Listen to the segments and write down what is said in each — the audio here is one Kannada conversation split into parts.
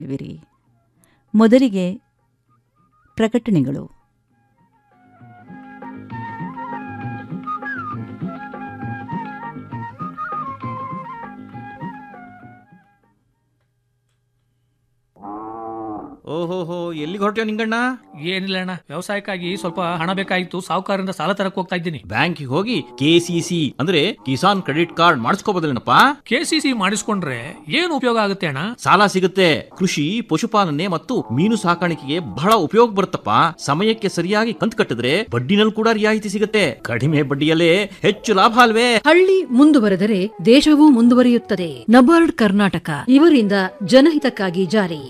ವಿರಿ ಮೊದಲಿಗೆ ಪ್ರಕಟಣೆಗಳು ಓಹೋಹೋ ಎಲ್ಲಿಗೆ ಹೊರಟ್ಯೋ ನಿಂಗಣ್ಣ ಏನಿಲ್ಲ ಅಣ್ಣ ವ್ಯವಸಾಯಕ್ಕಾಗಿ ಸ್ವಲ್ಪ ಹಣ ಬೇಕಾಗಿತ್ತು ಸಾಹುಕಾರರಿಂದ ಸಾಲ ತರಕ್ ಹೋಗ್ತಾ ಇದ್ದೀನಿ ಬ್ಯಾಂಕಿಗೆ ಹೋಗಿ ಕೆಸಿಸಿ ಅಂದ್ರೆ ಕಿಸಾನ್ ಕ್ರೆಡಿಟ್ ಕಾರ್ಡ್ ಮಾಡಿಸ್ಕೋಬೋದಲ್ಲೇನಪ್ಪ ಕೆ ಸಿ ಸಿ ಮಾಡಿಸ್ಕೊಂಡ್ರೆ ಏನು ಉಪಯೋಗ ಆಗುತ್ತೆ ಅಣ್ಣ ಸಾಲ ಸಿಗುತ್ತೆ ಕೃಷಿ ಪಶುಪಾಲನೆ ಮತ್ತು ಮೀನು ಸಾಕಾಣಿಕೆಗೆ ಬಹಳ ಉಪಯೋಗ ಬರುತ್ತಪ್ಪ ಸಮಯಕ್ಕೆ ಸರಿಯಾಗಿ ಕಂತು ಕಟ್ಟಿದ್ರೆ ಬಡ್ಡಿನಲ್ಲಿ ಕೂಡ ರಿಯಾಯಿತಿ ಸಿಗುತ್ತೆ ಕಡಿಮೆ ಬಡ್ಡಿಯಲ್ಲೇ ಹೆಚ್ಚು ಲಾಭ ಅಲ್ವೇ ಹಳ್ಳಿ ಮುಂದುವರೆದರೆ ದೇಶವೂ ಮುಂದುವರಿಯುತ್ತದೆ ನಬಾರ್ಡ್ ಕರ್ನಾಟಕ ಇವರಿಂದ ಜನಹಿತಕ್ಕಾಗಿ ಜಾರಿ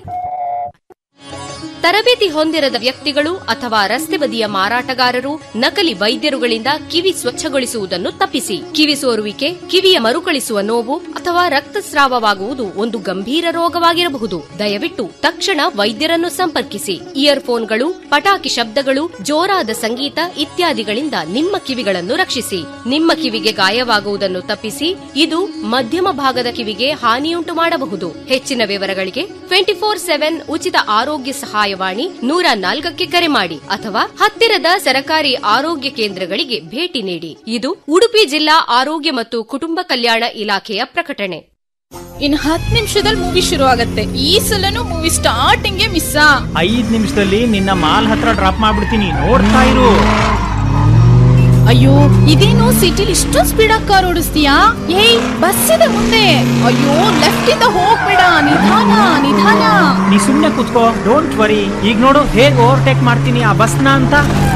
ತರಬೇತಿ ಹೊಂದಿರದ ವ್ಯಕ್ತಿಗಳು ಅಥವಾ ರಸ್ತೆ ಬದಿಯ ಮಾರಾಟಗಾರರು ನಕಲಿ ವೈದ್ಯರುಗಳಿಂದ ಕಿವಿ ಸ್ವಚ್ಛಗೊಳಿಸುವುದನ್ನು ತಪ್ಪಿಸಿ ಕಿವಿ ಸೋರುವಿಕೆ ಕಿವಿಯ ಮರುಕಳಿಸುವ ನೋವು ಅಥವಾ ರಕ್ತಸ್ರಾವವಾಗುವುದು ಒಂದು ಗಂಭೀರ ರೋಗವಾಗಿರಬಹುದು ದಯವಿಟ್ಟು ತಕ್ಷಣ ವೈದ್ಯರನ್ನು ಸಂಪರ್ಕಿಸಿ ಇಯರ್ಫೋನ್ಗಳು ಪಟಾಕಿ ಶಬ್ದಗಳು ಜೋರಾದ ಸಂಗೀತ ಇತ್ಯಾದಿಗಳಿಂದ ನಿಮ್ಮ ಕಿವಿಗಳನ್ನು ರಕ್ಷಿಸಿ ನಿಮ್ಮ ಕಿವಿಗೆ ಗಾಯವಾಗುವುದನ್ನು ತಪ್ಪಿಸಿ ಇದು ಮಧ್ಯಮ ಭಾಗದ ಕಿವಿಗೆ ಹಾನಿಯುಂಟು ಮಾಡಬಹುದು ಹೆಚ್ಚಿನ ವಿವರಗಳಿಗೆ ಟ್ವೆಂಟಿ ಫೋರ್ ಸೆವೆನ್ ಉಚಿತ ಆರೋಗ್ಯ ಸಹಾಯವಾಣಿ ನೂರ ನಾಲ್ಕಕ್ಕೆ ಕರೆ ಮಾಡಿ ಅಥವಾ ಹತ್ತಿರದ ಸರಕಾರಿ ಆರೋಗ್ಯ ಕೇಂದ್ರಗಳಿಗೆ ಭೇಟಿ ನೀಡಿ ಇದು ಉಡುಪಿ ಜಿಲ್ಲಾ ಆರೋಗ್ಯ ಮತ್ತು ಕುಟುಂಬ ಕಲ್ಯಾಣ ಇಲಾಖೆಯ ಪ್ರಕಟಣೆ ಇನ್ ಹತ್ತು ನಿಮಿಷದಲ್ಲಿ ಮೂವಿ ಶುರು ಆಗತ್ತೆ ಈ ಸಲನು ಮೂವಿ ಸ್ಟಾರ್ಟಿಂಗ್ ಮಿಸ್ ಐದ್ ನಿಮಿಷದಲ್ಲಿ ನಿನ್ನ ಮಾಲ್ ಹತ್ರ ಡ್ರಾಪ್ ಮಾಡ್ಬಿಡ್ತೀನಿ ನೋಡ್ತಾ ಇರು ಅಯ್ಯೋ ಇದೇನು ಸಿಟಿಲಿ ಇಷ್ಟೊಂದು ಸ್ಪೀಡ್ ಆಗಿ ಕಾರ್ ಓಡಿಸ್ತೀಯಾ ಏಯ್ ಬಸ್ ಇದೆ ಮುಂದೆ ಅಯ್ಯೋ ಲೆಫ್ಟ್ ಇಂದ ಹೋಗ್ಬೇಡ ನಿಧಾನ ನಿಧಾನ ನೀ ಸುಮ್ನೆ ಕುತ್ಕೋ ಡೋಂಟ್ ವರಿ ಈಗ ನೋಡು ಹೇಗ್ ಓವರ್ಟೇಕ್ ಮಾಡ್ತೀನಿ ಆ ಬಸ್ನ ಅಂತ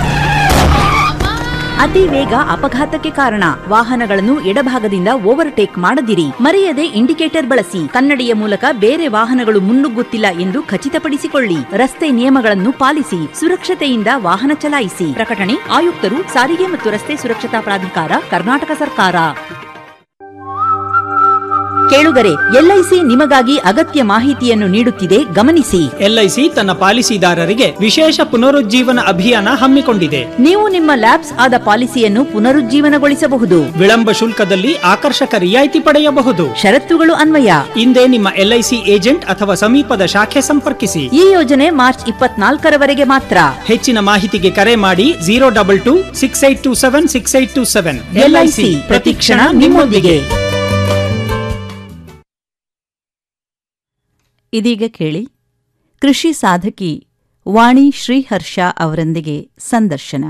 ಅತಿ ವೇಗ ಅಪಘಾತಕ್ಕೆ ಕಾರಣ ವಾಹನಗಳನ್ನು ಎಡಭಾಗದಿಂದ ಓವರ್ಟೇಕ್ ಮಾಡದಿರಿ ಮರೆಯದೆ ಇಂಡಿಕೇಟರ್ ಬಳಸಿ ಕನ್ನಡಿಯ ಮೂಲಕ ಬೇರೆ ವಾಹನಗಳು ಮುನ್ನುಗ್ಗುತ್ತಿಲ್ಲ ಎಂದು ಖಚಿತಪಡಿಸಿಕೊಳ್ಳಿ ರಸ್ತೆ ನಿಯಮಗಳನ್ನು ಪಾಲಿಸಿ ಸುರಕ್ಷತೆಯಿಂದ ವಾಹನ ಚಲಾಯಿಸಿ ಪ್ರಕಟಣೆ ಆಯುಕ್ತರು ಸಾರಿಗೆ ಮತ್ತು ರಸ್ತೆ ಸುರಕ್ಷತಾ ಪ್ರಾಧಿಕಾರ ಕರ್ನಾಟಕ ಸರ್ಕಾರ ಕೇಳುಗರೆ ಎಲ್ಐಸಿ ನಿಮಗಾಗಿ ಅಗತ್ಯ ಮಾಹಿತಿಯನ್ನು ನೀಡುತ್ತಿದೆ ಗಮನಿಸಿ ಎಲ್ಐಸಿ ತನ್ನ ಪಾಲಿಸಿದಾರರಿಗೆ ವಿಶೇಷ ಪುನರುಜ್ಜೀವನ ಅಭಿಯಾನ ಹಮ್ಮಿಕೊಂಡಿದೆ ನೀವು ನಿಮ್ಮ ಲ್ಯಾಬ್ಸ್ ಆದ ಪಾಲಿಸಿಯನ್ನು ಪುನರುಜ್ಜೀವನಗೊಳಿಸಬಹುದು ವಿಳಂಬ ಶುಲ್ಕದಲ್ಲಿ ಆಕರ್ಷಕ ರಿಯಾಯಿತಿ ಪಡೆಯಬಹುದು ಷರತ್ತುಗಳು ಅನ್ವಯ ಹಿಂದೆ ನಿಮ್ಮ ಎಲ್ಐಸಿ ಏಜೆಂಟ್ ಅಥವಾ ಸಮೀಪದ ಶಾಖೆ ಸಂಪರ್ಕಿಸಿ ಈ ಯೋಜನೆ ಮಾರ್ಚ್ ಇಪ್ಪತ್ನಾಲ್ಕರವರೆಗೆ ಮಾತ್ರ ಹೆಚ್ಚಿನ ಮಾಹಿತಿಗೆ ಕರೆ ಮಾಡಿ zero double two six eight two seven six eight two seven LIC ಪ್ರತಿಕ್ಷಣ ನಿಮ್ಮೊಂದಿಗೆ ಇದೀಗ ಕೇಳಿ ಕೃಷಿ ಸಾಧಕಿ ವಾಣಿ ಶ್ರೀಹರ್ಷ ಅವರೊಂದಿಗೆ ಸಂದರ್ಶನ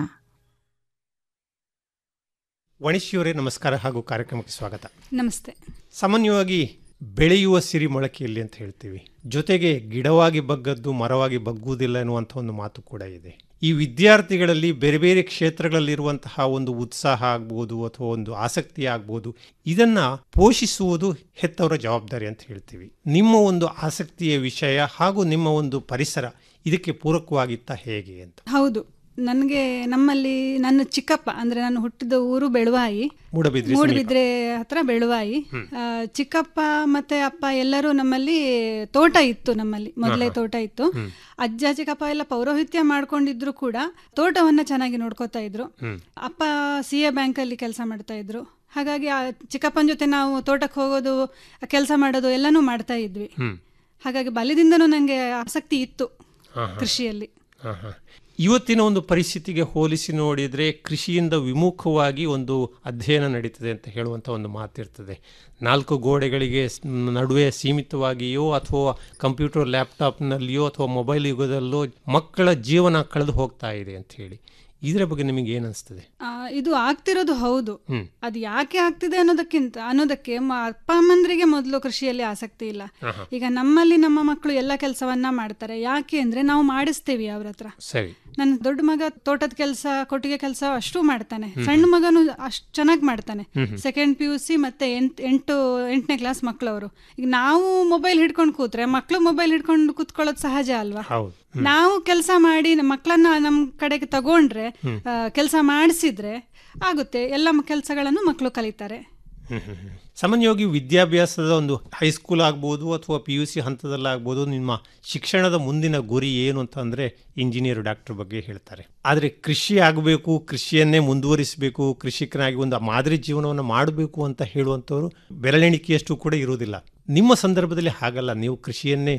ವಣಿಶಿಯವರೇ ನಮಸ್ಕಾರ ಹಾಗೂ ಕಾರ್ಯಕ್ರಮಕ್ಕೆ ಸ್ವಾಗತ ನಮಸ್ತೆ ಸಾಮಾನ್ಯವಾಗಿ ಬೆಳೆಯುವ ಸಿರಿ ಮೊಳಕೆಯಲ್ಲಿ ಅಂತ ಹೇಳ್ತೀವಿ ಜೊತೆಗೆ ಗಿಡವಾಗಿ ಬಗ್ಗದ್ದು ಮರವಾಗಿ ಬಗ್ಗುವುದಿಲ್ಲ ಎನ್ನುವಂಥ ಒಂದು ಮಾತು ಕೂಡ ಇದೆ ಈ ವಿದ್ಯಾರ್ಥಿಗಳಲ್ಲಿ ಬೇರೆ ಬೇರೆ ಕ್ಷೇತ್ರಗಳಲ್ಲಿರುವಂತಹ ಒಂದು ಉತ್ಸಾಹ ಆಗ್ಬೋದು ಅಥವಾ ಒಂದು ಆಸಕ್ತಿ ಆಗ್ಬೋದು ಇದನ್ನ ಪೋಷಿಸುವುದು ಹೆತ್ತವರ ಜವಾಬ್ದಾರಿ ಅಂತ ಹೇಳ್ತೀವಿ ನಿಮ್ಮ ಒಂದು ಆಸಕ್ತಿಯ ವಿಷಯ ಹಾಗೂ ನಿಮ್ಮ ಒಂದು ಪರಿಸರ ಇದಕ್ಕೆ ಪೂರಕವಾಗಿತ್ತ ಹೇಗೆ ಅಂತ ಹೌದು ನನಗೆ ನಮ್ಮಲ್ಲಿ ನನ್ನ ಚಿಕ್ಕಪ್ಪ ಅಂದ್ರೆ ನಾನು ಹುಟ್ಟಿದ ಊರು ಬೆಳುವಾಯಿ ಮೂಡಬಿದ್ರಿ ಮೂಡಬಿದ್ರೆ ಹತ್ರ ಬೆಳುವಾಯಿ ಆ, ಚಿಕ್ಕಪ್ಪ ಮತ್ತೆ ಅಪ್ಪ ಎಲ್ಲರೂ ನಮ್ಮಲ್ಲಿ ತೋಟ ಇತ್ತು ನಮ್ಮಲ್ಲಿ ಮೊದಲೇ ತೋಟ ಇತ್ತು ಅಜ್ಜ ಚಿಕ್ಕಪ್ಪ ಎಲ್ಲ ಪೌರೋಹಿತ್ಯ ಮಾಡ್ಕೊಂಡಿದ್ರು ಕೂಡ ತೋಟವನ್ನ ಚೆನ್ನಾಗಿ ನೋಡ್ಕೋತಾ ಇದ್ರು ಅಪ್ಪ ಸಿ ಎ ಬ್ಯಾಂಕ್ ಅಲ್ಲಿ ಕೆಲಸ ಮಾಡ್ತಾ ಇದ್ರು ಹಾಗಾಗಿ ಆ ಚಿಕ್ಕಪ್ಪನ ಜೊತೆ ನಾವು ತೋಟಕ್ಕೆ ಹೋಗೋದು ಕೆಲಸ ಮಾಡೋದು ಎಲ್ಲನೂ ಮಾಡ್ತಾ ಇದ್ವಿ ಹಾಗಾಗಿ ಬಾಲ್ಯದಿಂದನೂ ನನಗೆ ಆಸಕ್ತಿ ಇತ್ತು ಕೃಷಿಯಲ್ಲಿ ಹಾ, ಹಾ. ಇವತ್ತಿನ ಒಂದು ಪರಿಸ್ಥಿತಿಗೆ ಹೋಲಿಸಿ ನೋಡಿದರೆ ಕೃಷಿಯಿಂದ ವಿಮುಖವಾಗಿ ಒಂದು ಅಧ್ಯಯನ ನಡೀತದೆ ಅಂತ ಹೇಳುವಂಥ ಒಂದು ಮಾತಿರ್ತದೆ ನಾಲ್ಕು ಗೋಡೆಗಳಿಗೆ ಸ್- ನಡುವೆ ಸೀಮಿತವಾಗಿಯೋ ಅಥವಾ ಕಂಪ್ಯೂಟರ್ ಲ್ಯಾಪ್ಟಾಪ್ನಲ್ಲಿಯೋ ಅಥವಾ ಮೊಬೈಲ್ ಯುಗದಲ್ಲೋ ಮಕ್ಕಳ ಜೀವನ ಕಳೆದು ಹೋಗ್ತಾ ಇದೆ ಅಂತ ಹೇಳಿ ಇದರ ಬಗ್ಗೆ ನಿಮಗೆ ಏನು ಅನಿಸ್ತದೆ ಆ, ಇದು ಆಗ್ತಿರೋದು ಹೌದು ಹ್ಮ್. ಅದು ಯಾಕೆ ಆಗ್ತಿದೆ ಅನ್ನೋದಕ್ಕಿಂತ ಅನ್ನೋದಕ್ಕೆ ಮ- ಅಪ್ಪ ಅಮ್ಮಂದ್ರಿಗೆ ಮೊದಲು ಕೃಷಿಯಲ್ಲಿ ಆಸಕ್ತಿ ಇಲ್ಲ ಈಗ ನಮ್ಮಲ್ಲಿ ನಮ್ಮ ಮಕ್ಕಳು ಎಲ್ಲ ಕೆಲಸವನ್ನ ಮಾಡ್ತಾರೆ ಯಾಕೆ ಅಂದ್ರೆ ನಾವು ಮಾಡಿಸ್ತೇವೆ ಅವ್ರ ಹತ್ರ ಸರಿ ನನ್ನ ದೊಡ್ಡ ಮಗ ತೋಟದ ಕೆಲಸ ಕೊಟ್ಟಿಗೆ ಕೆಲಸ ಅಷ್ಟು ಮಾಡ್ತಾನೆ ಸಣ್ಣ ಮಗನು ಅಷ್ಟು ಚೆನ್ನಾಗಿ ಮಾಡ್ತಾನೆ ಸೆಕೆಂಡ್ ಪಿ ಯು ಸಿ ಮತ್ತೆ ಎಂಟ್ ಎಂಟು ಎಂಟನೇ ಕ್ಲಾಸ್ ಮಕ್ಕಳವರು ಈಗ ನಾವು ಮೊಬೈಲ್ ಹಿಡ್ಕೊಂಡು ಕೂತ್ರೆ ಮಕ್ಕಳು ಮೊಬೈಲ್ ಹಿಡ್ಕೊಂಡು ಕೂತ್ಕೊಳ್ಳೋದು ಸಹಜ ಅಲ್ವಾ ಹೌದು ನಾವು ಕೆಲಸ ಮಾಡಿ ನಮ್ಮ ಮಕ್ಕಳನ್ನ ನಮ್ಮ ಕಡೆಗೆ ತಗೊಂಡ್ರೆ ಕೆಲಸ ಮಾಡಿಸಿದ್ರೆ ಆಗುತ್ತೆ ಎಲ್ಲ ಕೆಲಸಗಳನ್ನು ಮಕ್ಕಳು ಕಲಿತಾರೆ ಹ್ಮ್, ಹ್ಮ್, ಹ್ಮ್. ಸಾಮಾನ್ಯವಾಗಿ ವಿದ್ಯಾಭ್ಯಾಸದ ಒಂದು ಹೈಸ್ಕೂಲ್ ಆಗ್ಬೋದು ಅಥವಾ ಪಿ ಯು ಸಿ ಹಂತದಲ್ಲಾಗ್ಬೋದು ನಿಮ್ಮ ಶಿಕ್ಷಣದ ಮುಂದಿನ ಗುರಿ ಏನು ಅಂತ ಅಂದರೆ ಇಂಜಿನಿಯರ್ ಡಾಕ್ಟರ್ ಬಗ್ಗೆ ಹೇಳ್ತಾರೆ ಆದರೆ ಕೃಷಿ ಆಗಬೇಕು ಕೃಷಿಯನ್ನೇ ಮುಂದುವರಿಸಬೇಕು ಕೃಷಿಕನಾಗಿ ಒಂದು ಮಾದರಿ ಜೀವನವನ್ನು ಮಾಡಬೇಕು ಅಂತ ಹೇಳುವಂಥವ್ರು ಬೆರಳೆಣಿಕೆಯಷ್ಟು ಕೂಡ ಇರುವುದಿಲ್ಲ ನಿಮ್ಮ ಸಂದರ್ಭದಲ್ಲಿ ಹಾಗಲ್ಲ ನೀವು ಕೃಷಿಯನ್ನೇ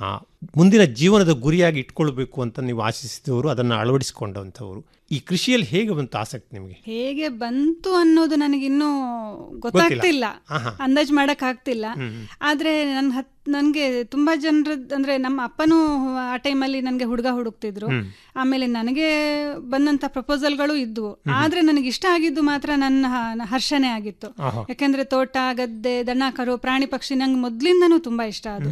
ಆ, ಮುಂದಿನ ಜೀವನದ ಗುರಿಯಾಗಿ ಇಟ್ಕೊಳ್ಬೇಕು ಅಂತ ನೀವು ಆಶಿಸಿದವರು ಅದನ್ನು ಅಳವಡಿಸಿಕೊಂಡಂಥವರು ಈ ಕೃಷಿಯಲ್ಲಿ ಹೇಗೆ ಬಂತು ಆಸಕ್ತಿ ನಿಮಗೆ ಹೇಗೆ ಬಂತು ಅನ್ನೋದು ನನಗಿನ್ನೂ ಗೊತ್ತಾಗ್ತಿಲ್ಲ ಆಹಾ. ಅಂದಾಜು ಮಾಡಕ್ ಆಗ್ತಿಲ್ಲ ಆದ್ರೆ ನನ್ ಹತ್ ನನ್ಗೆ ತುಂಬಾ ಜನರ ಅಂದ್ರೆ ನಮ್ಮ ಅಪ್ಪನೂ ಆ ಟೈಮಲ್ಲಿ ನನಗೆ ಹುಡುಗ ಹುಡುಕ್ತಿದ್ರು ಆಮೇಲೆ ನನಗೆ ಬಂದಂತ ಪ್ರಪೋಸಲ್ಗಳು ಇದ್ವು ಆದ್ರೆ ನನಗೆ ಇಷ್ಟ ಆಗಿದ್ದು ಮಾತ್ರ ನನ್ನ ಹ- ಹರ್ಷನೇ ಆಗಿತ್ತು ಆಹಾ. ಯಾಕೆಂದ್ರೆ ತೋಟ ಗದ್ದೆ ದನ ಕರು ಪ್ರಾಣಿ ಪಕ್ಷಿ ನಂಗೆ ಮೊದ್ಲಿಂದನೂ ತುಂಬಾ ಇಷ್ಟ ಅದು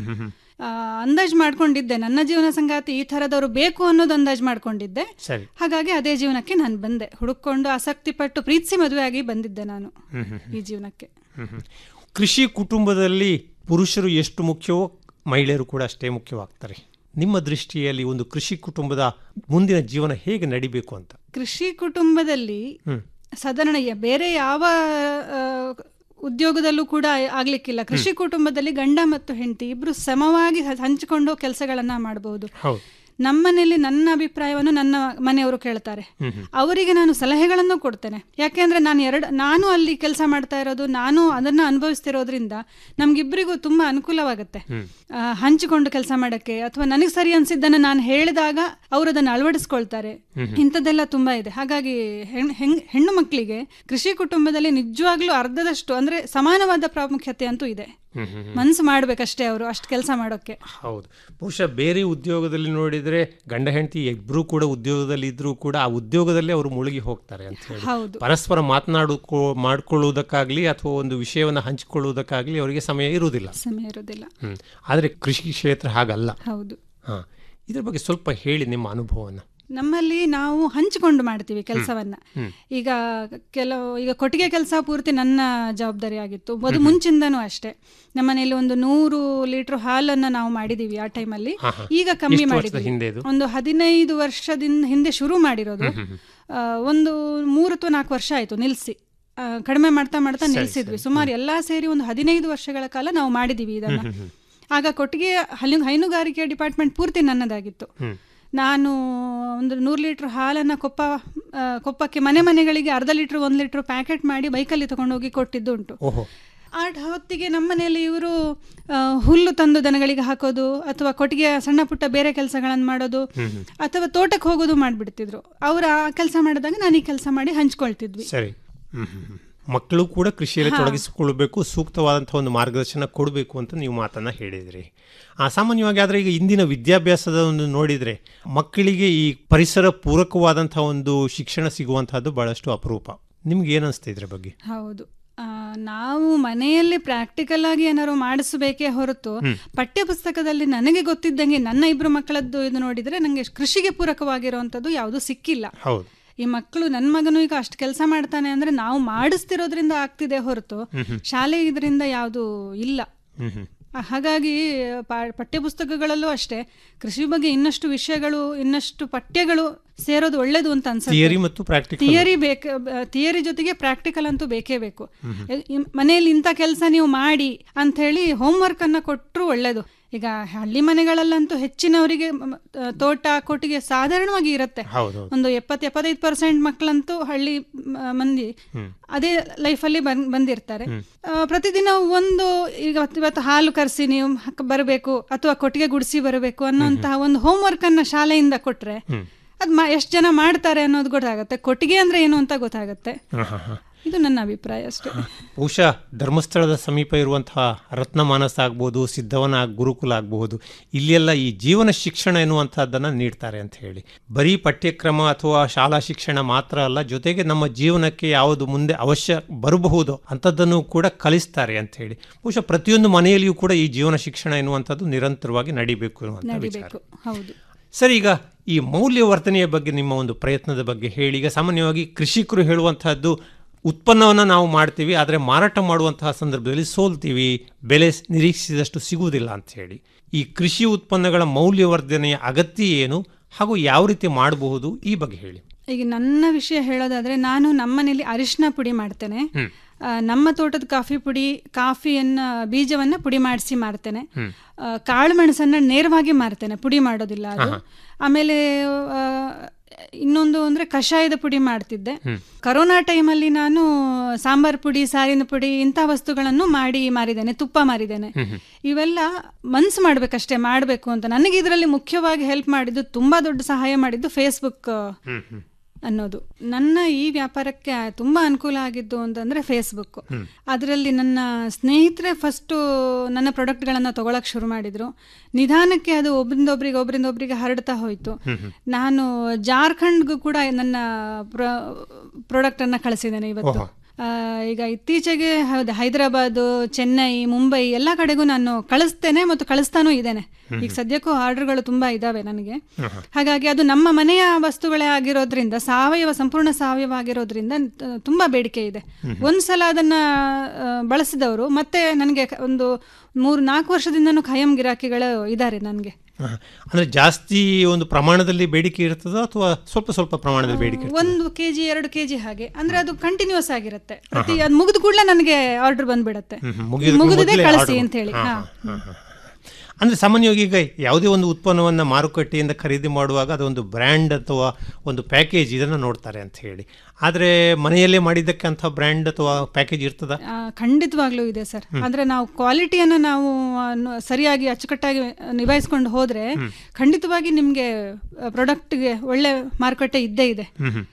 ಅಂದಾಜು ಮಾಡ್ಕೊಂಡಿದ್ದೆ ನನ್ನ ಜೀವನ ಸಂಗಾತಿ ಈ ಥರದವರು ಬೇಕು ಅನ್ನೋದು ಅಂದಾಜು ಮಾಡ್ಕೊಂಡಿದ್ದೆ ಸರಿ ಹಾಗಾಗಿ ಅದೇ ಜೀವನಕ್ಕೆ ನಾನು ಬಂದೆ ಹುಡುಕೊಂಡು ಆಸಕ್ತಿ ಪಟ್ಟು ಪ್ರೀತಿಸಿ ಮದುವೆಯಾಗಿ ಬಂದಿದ್ದೆ ನಾನು ಈ ಜೀವನಕ್ಕೆ ಹ್ಮ್ ಹ್ಮ್. ಕೃಷಿ ಕುಟುಂಬದಲ್ಲಿ ಪುರುಷರು ಎಷ್ಟು ಮುಖ್ಯವೋ ಮಹಿಳೆಯರು ಕೂಡ ಅಷ್ಟೇ ಮುಖ್ಯವಾಗ್ತಾರೆ ನಿಮ್ಮ ದೃಷ್ಟಿಯಲ್ಲಿ ಒಂದು ಕೃಷಿ ಕುಟುಂಬದ ಮುಂದಿನ ಜೀವನ ಹೇಗೆ ನಡಿಬೇಕು ಅಂತ ಕೃಷಿ ಕುಟುಂಬದಲ್ಲಿ ಹ್ಮ್. ಸಾಧಾರಣ ಯ- ಬೇರೆ ಯಾವ ಆ, ಉದ್ಯೋಗದಲ್ಲೂ ಕೂಡ ಆಗ್ಲಿಕ್ಕಿಲ್ಲ ಕೃಷಿ ಕುಟುಂಬದಲ್ಲಿ ಗಂಡ ಮತ್ತು ಹೆಂಡತಿ ಇಬ್ರು ಸಮವಾಗಿ ಹ- ಹಂಚಿಕೊಂಡು ಕೆಲಸಗಳನ್ನ ಮಾಡಬಹುದು ಹೌದು ನಮ್ಮನೇಲಿ ನನ್ನ ಅಭಿಪ್ರಾಯವನ್ನು ನನ್ನ ಮನೆಯವರು ಕೇಳ್ತಾರೆ ಅವರಿಗೆ ನಾನು ಸಲಹೆಗಳನ್ನು ಕೊಡ್ತೇನೆ ಯಾಕೆಂದ್ರೆ ನಾನು ಎರಡು ನಾನು ಅಲ್ಲಿ ಕೆಲಸ ಮಾಡ್ತಾ ಇರೋದು ನಾನು ಅದನ್ನ ಅನುಭವಿಸ್ತಿರೋದ್ರಿಂದ ನಮ್ಗಿಬ್ಬರಿಗೂ ತುಂಬಾ ಅನುಕೂಲವಾಗುತ್ತೆ ಆ, ಹಂಚಿಕೊಂಡು ಕೆಲಸ ಮಾಡಕ್ಕೆ ಅಥವಾ ನನಗೆ ಸರಿ ಅನ್ಸಿದ್ದನ್ನ ನಾನು ಹೇಳಿದಾಗ ಅವರು ಅದನ್ನು ಅಳವಡಿಸ್ಕೊಳ್ತಾರೆ ಇಂಥದ್ದೆಲ್ಲ ತುಂಬಾ ಇದೆ ಹಾಗಾಗಿ ಹೆಣ್- ಹೆಣ್- ಹೆಣ್ಣು ಮಕ್ಕಳಿಗೆ ಕೃಷಿ ಕುಟುಂಬದಲ್ಲಿ ನಿಜವಾಗ್ಲೂ ಅರ್ಧದಷ್ಟು ಅಂದ್ರೆ ಸಮಾನವಾದ ಪ್ರಾಮುಖ್ಯತೆ ಅಂತೂ ಇದೆ ಮನ್ಸು ಮಾಡ್ಬೇಕಷ್ಟೇ ಅವರು ಅಷ್ಟು ಕೆಲಸ ಮಾಡೋಕೆ ಹೌದು ಬಹುಶಃ ಬೇರೆ ಉದ್ಯೋಗದಲ್ಲಿ ನೋಡಿದ್ರೆ ಗಂಡ ಹೆಂಡತಿ ಇಬ್ಬರು ಕೂಡ ಉದ್ಯೋಗದಲ್ಲಿ ಇದ್ರೂ ಕೂಡ ಆ ಉದ್ಯೋಗದಲ್ಲೇ ಅವರು ಮುಳುಗಿ ಹೋಗ್ತಾರೆ ಅಂತ ಹೇಳಿ ಹೌದು ಪರಸ್ಪರ ಮಾತನಾಡಿಕೊ ಮಾಡ್ಕೊಳ್ಳುವುದಕ್ಕಾಗ್ಲಿ ಅಥವಾ ಒಂದು ವಿಷಯವನ್ನು ಹಂಚಿಕೊಳ್ಳುವುದಕ್ಕಾಗ್ಲಿ ಅವರಿಗೆ ಸಮಯ ಇರುವುದಿಲ್ಲ ಸಮಯ ಇರೋದಿಲ್ಲ ಹ್ಮ್ ಆದರೆ ಕೃಷಿ ಕ್ಷೇತ್ರ ಹಾಗಲ್ಲ ಹೌದು ಹಾ ಇದ್ರ ಬಗ್ಗೆ ಸ್ವಲ್ಪ ಹೇಳಿ ನಿಮ್ಮ ಅನುಭವವನ್ನು ನಮ್ಮಲ್ಲಿ ನಾವು ಹಂಚಿಕೊಂಡು ಮಾಡ್ತೀವಿ ಕೆಲಸವನ್ನ ಈಗ ಕೆಲವು ಈಗ ಕೊಟ್ಟಿಗೆ ಕೆಲಸ ಪೂರ್ತಿ ನನ್ನ ಜವಾಬ್ದಾರಿ ಆಗಿತ್ತು ಅದು ಮುಂಚಿಂದನೂ ಅಷ್ಟೇ ನಮ್ಮನೆಯಲ್ಲಿ ಒಂದು ನೂರು ಲೀಟರ್ ಹಾಲನ್ನ ನಾವು ಮಾಡಿದೀವಿ ಆ ಟೈಮಲ್ಲಿ ಹಾ, ಹಾ. ಈಗ ಕಮ್ಮಿ ಎಷ್ಟು ವರ್ಷದ ಮಾಡಿದ್ವಿ ಹಿಂದೆ ಇದು? ಒಂದು ಹದಿನೈದು ವರ್ಷದಿಂದ ಹಿಂದೆ ಶುರು ಮಾಡಿರೋದು ಆ, ಒಂದು ಮೂರು ಅಥವಾ ನಾಲ್ಕು ವರ್ಷ ಆಯ್ತು ನಿಲ್ಸಿ ಆ, ಕಡಿಮೆ ಮಾಡ್ತಾ ಮಾಡ್ತಾ ನಿಲ್ಸಿದ್ವಿ ಸುಮಾರು ಎಲ್ಲಾ ಸೇರಿ ಒಂದು ಹದಿನೈದು ವರ್ಷಗಳ ಕಾಲ ನಾವು ಮಾಡಿದೀವಿ ಇದನ್ನ ಆಗ ಕೊಟ್ಟಿಗೆ ಹಲಿ ಹೈನುಗಾರಿಕೆ ಡಿಪಾರ್ಟ್ಮೆಂಟ್ ಪೂರ್ತಿ ನನ್ನದಾಗಿತ್ತು ನಾನು ಒಂದು ನೂರು ಲೀಟ್ರ್ ಹಾಲನ್ನು ಕೊಪ್ಪ ಆ, ಕೊಪ್ಪಕ್ಕೆ ಮನೆ ಮನೆಗಳಿಗೆ ಅರ್ಧ ಲೀಟ್ರ್ ಒಂದು ಲೀಟ್ರ್ ಪ್ಯಾಕೆಟ್ ಮಾಡಿ ಬೈಕಲ್ಲಿ ತಗೊಂಡೋಗಿ ಕೊಟ್ಟಿದ್ದು ಉಂಟು ಓಹೋ ಆ ಹೊತ್ತಿಗೆ ನಮ್ಮನೆಯಲ್ಲಿ ಇವರು ಹುಲ್ಲು ತಂದು ದನಗಳಿಗೆ ಹಾಕೋದು ಅಥವಾ ಕೊಟ್ಟಿಗೆ ಸಣ್ಣ ಪುಟ್ಟ ಬೇರೆ ಕೆಲಸಗಳನ್ನು ಮಾಡೋದು ಅಥವಾ ತೋಟಕ್ಕೆ ಹೋಗೋದು ಮಾಡಿಬಿಡ್ತಿದ್ರು ಅವ್ರು ಆ ಕೆಲಸ ಮಾಡಿದಾಗ ನಾನು ಈ ಕೆಲಸ ಮಾಡಿ ಹಂಚ್ಕೊಳ್ತಿದ್ವಿ ಸರಿ ಹ್ಮ್, ಹ್ಮ್, ಹ್ಮ್. ಮಕ್ಕಳು ಕೂಡ ಕೃಷಿಯಲ್ಲಿ ತೊಡಗಿಸಿಕೊಳ್ಬೇಕು ಸೂಕ್ತವಾದಂತಹ ಒಂದು ಮಾರ್ಗದರ್ಶನ ಕೊಡಬೇಕು ಅಂತ ನೀವು ಮಾತನ್ನ ಹೇಳಿದ್ರಿ ಆ ಸಾಮಾನ್ಯವಾಗಿ ಆದರೆ ಈಗ ಇಂದಿನ ವಿದ್ಯಾಭ್ಯಾಸದ ಒಂದು ನೋಡಿದ್ರೆ ಮಕ್ಕಳಿಗೆ ಈ ಪರಿಸರ ಪೂರಕವಾದಂತಹ ಒಂದು ಶಿಕ್ಷಣ ಸಿಗುವಂತಹದ್ದು ಬಹಳಷ್ಟು ಅಪರೂಪ ನಿಮ್ಗೆ ಏನಿಸ್ತಾ ಇದ್ರ ಬಗ್ಗೆ ಹೌದು ಆ, ನಾವು ಮನೆಯಲ್ಲಿ ಪ್ರಾಕ್ಟಿಕಲ್ ಆಗಿ ಏನಾದ್ರು ಮಾಡಿಸಬೇಕೇ ಹೊರತು ಪಠ್ಯ ಪುಸ್ತಕದಲ್ಲಿ ನನಗೆ ಗೊತ್ತಿದ್ದಂಗೆ ನನ್ನ ಇಬ್ರು ಮಕ್ಕಳದ್ದು ಇದು ನೋಡಿದ್ರೆ ನನಗೆ ಕೃಷಿಗೆ ಪೂರಕವಾಗಿರುವಂಥದ್ದು ಯಾವುದು ಸಿಕ್ಕಿಲ್ಲ ಹೌದು ಈ ಮಕ್ಕಳು ನನ್ನ ಮಗನು ಈಗ ಅಷ್ಟು ಕೆಲಸ ಮಾಡ್ತಾನೆ ಅಂದ್ರೆ ನಾವು ಮಾಡಿಸ್ತಿರೋದ್ರಿಂದ ಆಗ್ತಿದೆ ಹೊರತು ಶಾಲೆ ಇದರಿಂದ ಯಾವುದು ಇಲ್ಲ ಹ್ಮ್ ಹ್ಮ್ ಆ, ಹಾಗಾಗಿ ಪಾ- ಪಠ್ಯಪುಸ್ತಕಗಳಲ್ಲೂ ಅಷ್ಟೇ ಕೃಷಿ ಬಗ್ಗೆ ಇನ್ನಷ್ಟು ವಿಷಯಗಳು ಇನ್ನಷ್ಟು ಪಠ್ಯಗಳು ಸೇರೋದು ಒಳ್ಳೇದು ಅಂತ ಅನ್ಸುತ್ತೆ ಥಿಯರಿ ಮತ್ತು ಪ್ರಾಕ್ಟಿಕಲ್ ಥಿಯರಿ ಬೇಕ ಥಿಯರಿ ಜೊತೆಗೆ ಪ್ರಾಕ್ಟಿಕಲ್ ಅಂತೂ ಬೇಕೇ ಬೇಕು ಇ- ಮನೆಯಲ್ಲಿ ಇಂಥ ಕೆಲಸ ನೀವು ಮಾಡಿ ಅಂತ ಹೇಳಿ ಹೋಮ್ವರ್ಕ್ ಅನ್ನ ಕೊಟ್ಟರು ಒಳ್ಳೇದು ಈಗ ಹಳ್ಳಿ ಮನೆಗಳಲ್ಲಂತೂ ಹೆಚ್ಚಿನವರಿಗೆ ಮ- ಮ- ತೋಟ ಕೊಟ್ಟಿಗೆ ಸಾಧಾರಣವಾಗಿ ಇರುತ್ತೆ ಹೌದು ಒಂದು ಎಪ್ಪತ್ತು ಎಪ್ಪತ್ತೈದು ಪರ್ಸೆಂಟ್ ಮಕ್ಕಳಂತೂ ಹಳ್ಳಿ ಮ- ಮಂದಿ ಅದೇ ಲೈಫಲ್ಲಿ ಬಂದ್ ಬಂದಿರ್ತಾರೆ ಆ, ಪ್ರತಿದಿನ ಒಂದು ಈಗ ಇವತ್ತು- ಇವತ್ತು ಹಾಲು ಕರೆಸಿ ನೀವು ಬರಬೇಕು ಅಥವಾ ಕೊಟ್ಟಿಗೆ ಗುಡಿಸಿ ಬರಬೇಕು ಅನ್ನೋಂತಹ ಒಂದು ಹೋಮ್ವರ್ಕ್ ಅನ್ನ ಶಾಲೆಯಿಂದ ಕೊಟ್ರೆ ಅದ್ ಎಷ್ಟು ಜನ ಮಾಡ್ತಾರೆ ಅನ್ನೋದು ಗೊತ್ತಾಗುತ್ತೆ ಕೊಟ್ಟಿಗೆ ಅಂದ್ರೆ ಏನು ಅಂತ ಗೊತ್ತಾಗುತ್ತೆ ಹಾ ಹಾ ಹಾ ಇದು ನನ್ನ ಅಭಿಪ್ರಾಯ ಅಷ್ಟೇ ಬಹುಶಃ ಧರ್ಮಸ್ಥಳದ ಸಮೀಪ ಇರುವಂತಹ ರತ್ನಮಾನಸ ಆಗ್ಬೋದು ಸಿದ್ಧವನ ಗುರುಕುಲ ಆಗಬಹುದು ಇಲ್ಲೆಲ್ಲ ಈ ಜೀವನ ಶಿಕ್ಷಣ ಎನ್ನುವಂತಹದ್ದನ್ನು ನೀಡ್ತಾರೆ ಅಂತ ಹೇಳಿ ಬರೀ ಪಠ್ಯಕ್ರಮ ಅಥವಾ ಶಾಲಾ ಶಿಕ್ಷಣ ಮಾತ್ರ ಅಲ್ಲ ಜೊತೆಗೆ ನಮ್ಮ ಜೀವನಕ್ಕೆ ಯಾವುದು ಮುಂದೆ ಅವಶ್ಯ ಬರಬಹುದು ಅಂಥದ್ದನ್ನು ಕೂಡ ಕಲಿಸ್ತಾರೆ ಅಂತ ಹೇಳಿ ಬಹುಶಃ ಪ್ರತಿಯೊಂದು ಮನೆಯಲ್ಲಿಯೂ ಕೂಡ ಈ ಜೀವನ ಶಿಕ್ಷಣ ಎನ್ನುವಂಥದ್ದು ನಿರಂತರವಾಗಿ ನಡಿಬೇಕು ಎನ್ನುವಂಥ ವಿಚಾರ ನಡಿಬೇಕು ಹೌದು ಸರ್ ಈಗ ಈ ಮೌಲ್ಯವರ್ಧನೆಯ ಬಗ್ಗೆ ನಿಮ್ಮ ಒಂದು ಪ್ರಯತ್ನದ ಬಗ್ಗೆ ಹೇಳಿ ಈಗ ಸಾಮಾನ್ಯವಾಗಿ ಕೃಷಿಕರು ಹೇಳುವಂತಹದ್ದು ಉತ್ಪನ್ನವನ್ನು ನಾವು ಮಾಡ್ತೀವಿ ಆದರೆ ಮಾರಾಟ ಮಾಡುವಂತಹ ಸಂದರ್ಭದಲ್ಲಿ ಸೋಲ್ತೀವಿ ಬೆಲೆ ನಿರೀಕ್ಷಿಸಿದಷ್ಟು ಸಿಗುವುದಿಲ್ಲ ಅಂತ ಹೇಳಿ ಈ ಕೃಷಿ ಉತ್ಪನ್ನಗಳ ಮೌಲ್ಯವರ್ಧನೆಯ ಅಗತ್ಯ ಏನು ಹಾಗೂ ಯಾವ ರೀತಿ ಮಾಡಬಹುದು ಈ ಬಗ್ಗೆ ಹೇಳಿ ಈಗ ನನ್ನ ವಿಷಯ ಹೇಳೋದಾದ್ರೆ ನಾನು ನಮ್ಮನೇಲಿ ಅರಿಶಿನ ಪುಡಿ ಮಾಡ್ತೇನೆ ಆ, ನಮ್ಮ ತೋಟದ ಕಾಫಿ ಪುಡಿ ಕಾಫಿಯನ್ನ ಬೀಜವನ್ನ ಪುಡಿ ಮಾಡಿಸಿ ಮಾರ್ತೇನೆ ಆ, ಕಾಳು ಮೆಣಸನ್ನ ನೇರವಾಗಿ ಮಾರ್ತೇನೆ ಪುಡಿ ಮಾಡೋದಿಲ್ಲ ಅದು ಆಮೇಲೆ ಆ, ಇನ್ನೊಂದು ಅಂದ್ರೆ ಕಷಾಯದ ಪುಡಿ ಮಾಡ್ತಿದ್ದೆ ಕರೋನಾ ಟೈಮಲ್ಲಿ ನಾನು ಸಾಂಬಾರ್ ಪುಡಿ ಸಾರಿನ ಪುಡಿ ಇಂಥ ವಸ್ತುಗಳನ್ನು ಮಾಡಿ ಮಾರಿದ್ದೇನೆ ತುಪ್ಪ ಮಾರಿದ್ದೇನೆ ಇವೆಲ್ಲ ಮನ್ಸು ಮಾಡ್ಬೇಕಷ್ಟೇ ಮಾಡಬೇಕು ಅಂತ ನನಗೆ ಇದರಲ್ಲಿ ಮುಖ್ಯವಾಗಿ ಹೆಲ್ಪ್ ಮಾಡಿದ್ದು ತುಂಬಾ ದೊಡ್ಡ ಸಹಾಯ ಮಾಡಿದ್ದು ಫೇಸ್ಬುಕ್ ಅನ್ನೋದು ನನ್ನ ಈ ವ್ಯಾಪಾರಕ್ಕೆ ತುಂಬಾ ಅನುಕೂಲ ಆಗಿದ್ದು ಅಂತಂದ್ರೆ ಫೇಸ್ಬುಕ್ ಅದರಲ್ಲಿ ನನ್ನ ಸ್ನೇಹಿತರೆ ಫಸ್ಟ್ ನನ್ನ ಪ್ರಾಡಕ್ಟ್ಗಳನ್ನ ತಗೊಳಕ್ ಶುರು ಮಾಡಿದ್ರು ನಿಧಾನಕ್ಕೆ ಅದು ಒಬ್ರಿಂದ ಒಬ್ರಿಗೆ ಒಬ್ರಿಂದ ಒಬ್ರಿಗೆ ಹರಡ್ತಾ ಹೋಯ್ತು ನಾನು ಜಾರ್ಖಂಡ್ಗೂ ಕೂಡ ನನ್ನ ಪ್ರಾಡಕ್ಟ್ ಅನ್ನ ಕಳಿಸಿದ್ದೇನೆ ಇವತ್ತು ಆ, ಈಗ ಇತ್ತೀಚೆಗೆ ಹೌದು ಹೈದರಾಬಾದ್ ಚೆನ್ನೈ ಮುಂಬೈ ಎಲ್ಲ ಕಡೆಗೂ ನಾನು ಕಳಿಸ್ತೇನೆ ಮತ್ತು ಕಳಿಸ್ತಾನೂ ಇದ್ದೇನೆ ಈಗ ಸದ್ಯಕ್ಕೂ ಆರ್ಡರ್ಗಳು ತುಂಬಾ ಇದಾವೆ ನನಗೆ ಹಾಗಾಗಿ ಅದು ನಮ್ಮ ಮನೆಯ ವಸ್ತುಗಳೇ ಆಗಿರೋದ್ರಿಂದ ಸಾವಯವ ಸಂಪೂರ್ಣ ಸಾವಯವ ಆಗಿರೋದ್ರಿಂದ ತ- ತುಂಬಾ ಬೇಡಿಕೆ ಇದೆ ಒಂದ್ಸಲ ಅದನ್ನ ಆ, ಬಳಸಿದವರು ಮತ್ತೆ ನನಗೆ ಒಂದು ಮೂರು ನಾಲ್ಕು ವರ್ಷದಿಂದನೂ ಖಾಯಂ ಗಿರಾಕಿಗಳು ಇದ್ದಾರೆ ನನಗೆ ಹ. ಅಂದ್ರೆ ಜಾಸ್ತಿ ಒಂದು ಪ್ರಮಾಣದಲ್ಲಿ ಬೇಡಿಕೆ ಇರ್ತದೋ ಅಥವಾ ಸ್ವಲ್ಪ ಸ್ವಲ್ಪ ಪ್ರಮಾಣದಲ್ಲಿ ಬೇಡಿಕೆ ಇರ್ತದೋ? ಒಂದು ಕೆಜಿ ಎರಡು ಕೆಜಿ ಹಾಗೆ ಅಂದ್ರೆ ಅದು ಕಂಟಿನ್ಯೂಸ್ ಆಗಿರುತ್ತೆ ಪ್ರತಿ ಅದು ಮುಗಿದ ಕೂಡಲೇ ನನಗೆ ಆರ್ಡರ್ ಬಂದ್ಬಿಡುತ್ತೆ ಹ್ಮ್, ಹ್ಮ್. ಮುಗಿಯೋದಕ್ಕೆ ಮುಗಿದಿದೆ ಮೊದ್ಲೇ ಕಳಿಸಿ order ಅಂತ ಹೇಳಿ ಹಾ, ಹಾ ಹಾ, ಹಾ, ಹಾ. ಅಂದ್ರೆ ಸಾಮಾನ್ಯವಾಗಿ ಈಗ ಯಾವುದೇ ಒಂದು ಉತ್ಪನ್ನವನ್ನ ಮಾರುಕಟ್ಟೆಯಿಂದ ಖರೀದಿ ಮಾಡುವಾಗ ಅದೊಂದು ಬ್ರ್ಯಾಂಡ್ ಅಥವಾ ಒಂದು ಪ್ಯಾಕೇಜ್ ಇದನ್ನ ನೋಡ್ತಾರೆ ಅಂತ ಹೇಳಿ ಆದ್ರೆ ಮನೆಯಲ್ಲೇ ಮಾಡಿದ್ದಕ್ಕೆ ಅಂತ ಬ್ರ್ಯಾಂಡ್ ಅಥವಾ ಪ್ಯಾಕೇಜ್ ಇರ್ತದ ಆ, ಖಂಡಿತವಾಗ್ಲೂ ಇದೆ ಸರ್ ಅಂದ್ರೆ ನಾವು ಕ್ವಾಲಿಟಿಯನ್ನು ನಾವು ಆ, ನ- ಸರಿಯಾಗಿ ಅಚ್ಚುಕಟ್ಟಾಗಿ ನಿಭಾಯಿಸ್ಕೊಂಡು ಹೋದ್ರೆ ಖಂಡಿತವಾಗಿ ನಿಮ್ಗೆ ಪ್ರಾಡಕ್ಟ್ಗೆ ಒಳ್ಳೆ ಮಾರುಕಟ್ಟೆ ಇದ್ದೇ ಇದೆ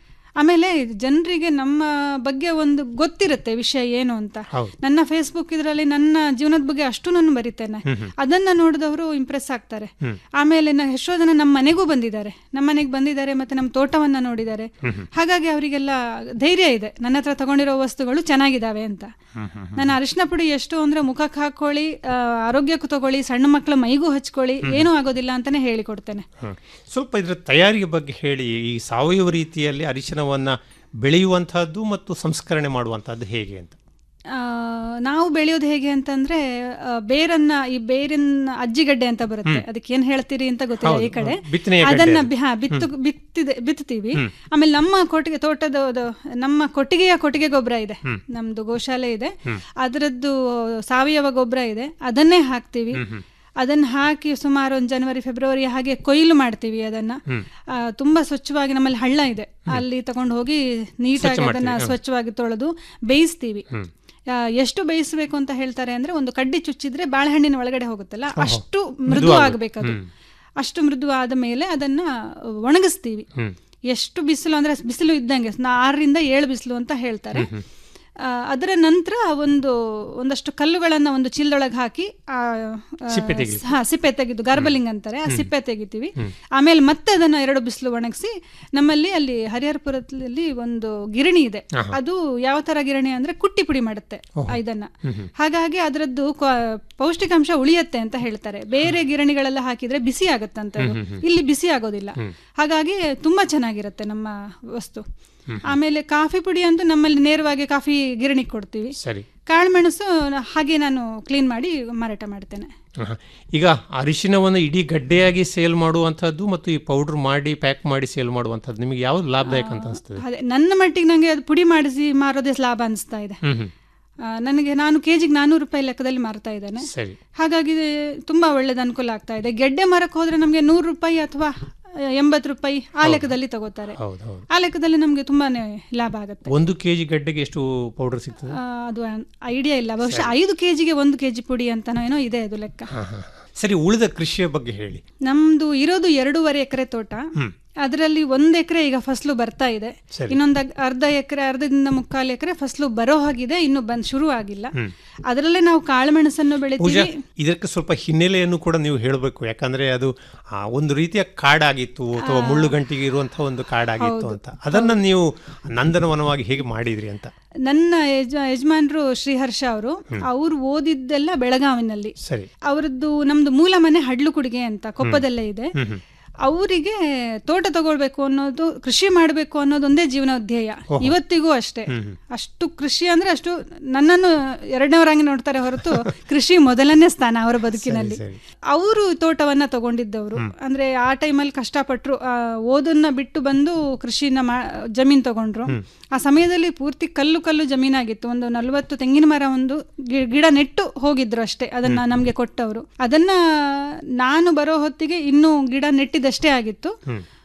ಆಮೇಲೆ ಜನರಿಗೆ ನಮ್ಮ ಬಗ್ಗೆ ಒಂದು ಗೊತ್ತಿರುತ್ತೆ ವಿಷಯ ಏನು ಅಂತ ಹೌದು. ನನ್ನ ಫೇಸ್ಬುಕ್ ಇದರಲ್ಲಿ ನನ್ನ ಜೀವನದ ಬಗ್ಗೆ ಅಷ್ಟು ನಾನು ಬರಿತೇನೆ ಅದನ್ನ ನೋಡಿದವರು ಇಂಪ್ರೆಸ್ ಆಗ್ತಾರೆ ಆಮೇಲೆ ನ- ಎಷ್ಟೋ ಜನ ನಮ್ಮ ಮನೆಗೂ ಬಂದಿದ್ದಾರೆ ನಮ್ಮ ಮನೆಗೆ ಬಂದಿದ್ದಾರೆ ಮತ್ತೆ ನಮ್ಮ ತೋಟವನ್ನ ನೋಡಿದ್ದಾರೆ ಹಾಗಾಗಿ ಅವರಿಗೆಲ್ಲ ಧೈರ್ಯ ಇದೆ ನನ್ನ ಹತ್ರ ತಗೊಂಡಿರೋ ವಸ್ತುಗಳು ಚೆನ್ನಾಗಿದ್ದಾವೆ ಅಂತ ನನ್ನ ಅರಿಶಿನ ಪುಡಿ ಎಷ್ಟು ಅಂದ್ರೆ ಮುಖಕ್ಕೆ ಹಾಕೊಳ್ಳಿ ಆ, ಆರೋಗ್ಯಕ್ಕೂ ತಗೊಳ್ಳಿ ಸಣ್ಣ ಮಕ್ಕಳ ಮೈಗೂ ಹಚ್ಕೊಳ್ಳಿ ಏನೂ ಆಗೋದಿಲ್ಲ ಅಂತಾನೆ ಹೇಳಿಕೊಡ್ತೇನೆ ಹ. ಸ್ವಲ್ಪ ಇದರ ತಯಾರಿಕೆ ಬಗ್ಗೆ ಹೇಳಿ ಈ ಸಾವಯವ ರೀತಿಯಲ್ಲಿ ಅರಿಶಿನವನ್ನ ಬೆಳೆಯುವಂತಹದ್ದು ಮತ್ತು ಸಂಸ್ಕರಣೆ ಮಾಡುವಂತಹದ್ದು ಹೇಗೆ ಅಂತ ಆ, ನಾವು ಬೆಳೆಯೋದು ಹೇಗೆ ಅಂತಂದ್ರೆ ಆ, ಬೇರನ್ನ ಈ ಬೇರಿನ ಅಜ್ಜಿಗಡ್ಡೆ ಅಂತ ಬರುತ್ತೆ ಅದಕ್ಕೆ ಏನ್ ಹೇಳ್ತೀರಿ ಅಂತ ಗೊತ್ತಿಲ್ಲ ಈ ಕಡೆ ಹೌದು. ಬಿತ್ತನೆಯ ಗಡ್ಡೆ ಅದನ್ನ ಅದು. ಬಿ- ಹಾ, ಬಿತ್ತು ಬಿತ್ತಿದೆ ಬಿತ್ತುತ್ತೀವಿ ಆಮೇಲೆ ನಮ್ಮ ಕೊಟ್ಟಿಗೆ ತೋಟದ ಅದು ನಮ್ಮ ಕೊಟ್ಟಿಗೆಯ ಕೊಟ್ಟಿಗೆ ಗೊಬ್ಬರ ಇದೆ ನಮ್ದು ಗೋಶಾಲೆ ಇದೆ ಅದರದ್ದು ಸಾವಯವ ಗೊಬ್ಬರ ಇದೆ ಅದನ್ನೇ ಹಾಕ್ತೀವಿ ಅದನ್ನ ಹಾಕಿ ಸುಮಾರು ಒಂದು ಜನವರಿ ಫೆಬ್ರವರಿ ಹಾಗೆ ಕೊಯ್ಲು ಮಾಡ್ತೀವಿ ಅದನ್ನ ಆ, ತುಂಬಾ ಸ್ವಚ್ಛವಾಗಿ ನಮ್ಮಲ್ಲಿ ಹಳ್ಳ ಇದೆ ಅಲ್ಲಿ ತಗೊಂಡು ಹೋಗಿ ನೀಟಾಗಿ ಅದನ್ನ ಸ್ವಚ್ಛವಾಗಿ ತೊಳೆದು ಬೇಯಿಸ್ತೀವಿ ಆ, ಎಷ್ಟು ಬೇಯಿಸಬೇಕು ಅಂತ ಹೇಳ್ತಾರೆ ಅಂದ್ರೆ ಒಂದು ಕಡ್ಡಿ ಚುಚ್ಚಿದ್ರೆ ಬಾಳೆಹಣ್ಣಿನ ಒಳಗಡೆ ಹೋಗುತ್ತಲ್ಲ ಅಷ್ಟು ಮೃದು ಆಗ್ಬೇಕದು ಅಷ್ಟು ಮೃದು ಆದ ಮೇಲೆ ಅದನ್ನ ಒಣಗಿಸ್ತೀವಿ ಎಷ್ಟು ಬಿಸಿಲು ಅಂದ್ರೆ ಬಿಸಿಲು ಇದ್ದಂಗೆ ನಾ- ಆರರಿಂದ ಏಳು ಬಿಸಿಲು ಅಂತ ಹೇಳ್ತಾರೆ ಆ, ಅದರ ನಂತರ ಒಂದು ಒಂದಷ್ಟು ಕಲ್ಲುಗಳನ್ನ ಒಂದು ಚೀಲದೊಳಗೆ ಹಾಕಿ ಆ, ಆ, ಸಿಪ್ಪೆ ತೆಗಿಲಿಕ್ಕೆ. ಹಾ ಸಿಪ್ಪೆ ತೆಗೆದು ಗಾರ್ಬಲಿಂಗ್ ಅಂತಾರೆ ಆ ಸಿಪ್ಪೆ ತೆಗಿತೀವಿ ಆಮೇಲೆ ಮತ್ತೆ ಅದನ್ನ ಎರಡು ಬಿಸಿಲು ಒಣಗಿಸಿ ನಮ್ಮಲ್ಲಿ ಅಲ್ಲಿ ಹರಿಹರಪುರದಲ್ಲಿ ಒಂದು ಗಿರಣಿ ಇದೆ ಅದು ಯಾವ ತರ ಗಿರಣಿ ಅಂದ್ರೆ ಕುಟ್ಟಿ ಪುಡಿ ಮಾಡುತ್ತೆ ಆ ಇದನ್ನ ಹಾಗಾಗಿ ಅದರದ್ದು ಕ್ವ- ಪೌಷ್ಟಿಕಾಂಶ ಉಳಿಯತ್ತೆ ಅಂತ ಹೇಳ್ತಾರೆ ಬೇರೆ ಗಿರಣಿಗಳೆಲ್ಲ ಹಾಕಿದ್ರೆ ಬಿಸಿ ಆಗತ್ತಂತೆ ಅದು. ಇಲ್ಲಿ ಬಿಸಿ ಆಗೋದಿಲ್ಲ ಹಾಗಾಗಿ ತುಂಬಾ ಚೆನ್ನಾಗಿರುತ್ತೆ ನಮ್ಮ ವಸ್ತು ಆಮೇಲೆ ಕಾಫಿ ಪುಡಿ ಅಂತೂ ನಮ್ಮಲ್ಲಿ ನೇರವಾಗಿ ಕಾಫಿ ಗಿರಣಿ ಕೊಡ್ತೀವಿ ಸರಿ ಕಾಳುಮೆಣಸು ನ- ಹಾಗೆ ನಾನು ಕ್ಲೀನ್ ಮಾಡಿ ಮಾರಾಟ ಮಾಡ್ತೇನೆ ಹ. ಈಗ ಅರಿಶಿನವನ್ನು ಇಡೀ ಗಡ್ಡೆಯಾಗಿ ಸೇಲ್ ಮಾಡುವಂತಹದ್ದು ಮತ್ತು ಈ ಪೌಡರ್ ಮಾಡಿ ಪ್ಯಾಕ್ ಮಾಡಿ ಸೇಲ್ ಮಾಡುವಂತಹದ್ದು ನಿಮಗೆ ಯಾವ್ದು ಲಾಭದಾಯಕ ಅಂತ ಅನಿಸ್ತದೆ ಅದೇ ನನ್ನ ಮಟ್ಟಿಗೆ ನನಗೆ ಅದು ಪುಡಿ ಮಾಡಿಸಿ ಮಾರೋದೇ ಲಾಭ ಅನಿಸ್ತಾ ಇದೆ ಹ್ಮ್ ಹ್ಮ್ ಆ, ನನಗೆ ನಾನು ಕೆಜಿಗೆ ನಾನ್ನೂರು ರೂಪಾಯಿ ಲೆಕ್ಕದಲ್ಲಿ ಮಾರ್ತಾ ಇದ್ದೇನೆ ಸರಿ ಹಾಗಾಗಿ ತುಂಬಾ ಒಳ್ಳೇದು ಅನುಕೂಲ ಆಗ್ತಾ ಇದೆ ಗೆಡ್ಡೆ ಮರಕ್ಕೆ ಹೋದ್ರೆ ನಮಗೆ ನೂರು ರೂಪಾಯಿ ಅಥವಾ ಎಂಬತ್ತು ರೂಪಾಯಿ ಆ ಲೆಕ್ಕದಲ್ಲಿ ತಗೋತಾರೆ ಹೌದು ಹೌದು ಆ ಲೆಕ್ಕದಲ್ಲಿ ನಮಗೆ ತುಂಬಾನೇ ಲಾಭ ಆಗುತ್ತೆ ಒಂದು ಕೆಜಿ ಗಡ್ಡೆಗೆ ಎಷ್ಟು ಪೌಡರ್ ಸಿಗ್ತದೆ ಆ, ಅದು ಐಡಿಯಾ ಇಲ್ಲ ಬಹುಶಃ ಐದು ಕೆಜಿಗೆ ಒಂದು ಕೆಜಿ ಪುಡಿ ಅಂತನೋ ಏನೋ ಇದೆ ಅದು ಲೆಕ್ಕ ಹ, ಹ. ಸರಿ ಉಳಿದ ಕೃಷಿಯ ಬಗ್ಗೆ ಹೇಳಿ ನಮ್ದು ಇರೋದು ಎರಡೂವರೆ ಎಕರೆ ತೋಟ ಅದರಲ್ಲಿ ಒಂದ್ ಎಕರೆ ಈಗ ಫಸಲು ಬರ್ತಾ ಇದೆ ಸರಿ. ಇನ್ನೊಂದು ಅರ್ಧ ಎಕರೆ ಅರ್ಧದಿಂದ ಮುಕ್ಕಾಲು ಎಕರೆ ಫಸಲು ಬರೋ ಹಾಗಿದೆ ಇನ್ನು ಬಂದ್ ಶುರು ಆಗಿಲ್ಲ ಅದರಲ್ಲೇ ನಾವು ಕಾಳುಮೆಣಸನ್ನು ಪೂಜಾ ಬೆಳಿತೀವಿ ಇದಕ್ಕೆ ಸ್ವಲ್ಪ ಹಿನ್ನೆಲೆಯನ್ನು ಕೂಡ ನೀವು ಹೇಳಬೇಕು ಯಾಕಂದ್ರೆ ಅದು ಆ, ಒಂದು ರೀತಿಯ ಕಾಡಾಗಿತ್ತು ಅಥವಾ ಮುಳ್ಳುಗಂಟಿಗೆ ಇರುವಂತಹ ಒಂದು ಕಾಡಾಗಿತ್ತು ಅಂತ ಅದನ್ನ ನೀವು ನಂದನವನವಾಗಿ ಹೇಗೆ ಮಾಡಿದ್ರಿ ಅಂತ ನನ್ನ ಯಜ ಯಜಮಾನ್ರು ಶ್ರೀಹರ್ಷ ಅವರು ಅವ್ರು ಓದಿದ್ದೆಲ್ಲ ಬೆಳಗಾವಿನಲ್ಲಿ ಸರಿ ಅವರದ್ದು ನಮ್ದು ಮೂಲ ಮನೆ ಹಡ್ಲುಕುಡಿಗೆ ಅಂತ ಕೊಪ್ಪದಲ್ಲೇ ಇದೆ ಅವರಿಗೆ ತೋಟ ತಗೊಳ್ಬೇಕು ಅನ್ನೋದು ಕೃಷಿ ಮಾಡಬೇಕು ಅನ್ನೋದೊಂದೇ ಜೀವನ ಧ್ಯೇಯ ಇವತ್ತಿಗೂ ಅಷ್ಟೇ ಅಷ್ಟು ಕೃಷಿ ಅಂದ್ರೆ ಅಷ್ಟು ನನ್ನನ್ನು ಎರಡನೇವರಾಗಿ ನೋಡ್ತಾರೆ ಹೊರತು ಕೃಷಿ ಮೊದಲನೇ ಸ್ಥಾನ ಅವರ ಬದುಕಿನಲ್ಲಿ ಸರಿ. ಅವರು ತೋಟವನ್ನ ತಗೊಂಡಿದ್ದವರು ಅಂದ್ರೆ ಆ ಟೈಮಲ್ಲಿ ಕಷ್ಟಪಟ್ರು ಆ, ಓದನ್ನ ಬಿಟ್ಟು ಬಂದು ಕೃಷಿನ ಮಾ ಜಮೀನ್ ತಗೊಂಡ್ರು ಆ ಸಮಯದಲ್ಲಿ ಪೂರ್ತಿ ಕಲ್ಲು ಕಲ್ಲು ಜಮೀನಾಗಿತ್ತು ಒಂದು ನಲವತ್ತು ತೆಂಗಿನ ಮರ ಒಂದು ಗಿ- ಗಿಡ ನೆಟ್ಟು ಹೋಗಿದ್ರು ಅಷ್ಟೇ ಅದನ್ನ ನಮ್ಗೆ ಕೊಟ್ಟವರು ಅದನ್ನ ನಾನು ಬರೋ ಹೊತ್ತಿಗೆ ಇನ್ನೂ ಗಿಡ ನೆಟ್ಟಿದಷ್ಟೇ ಆಗಿತ್ತು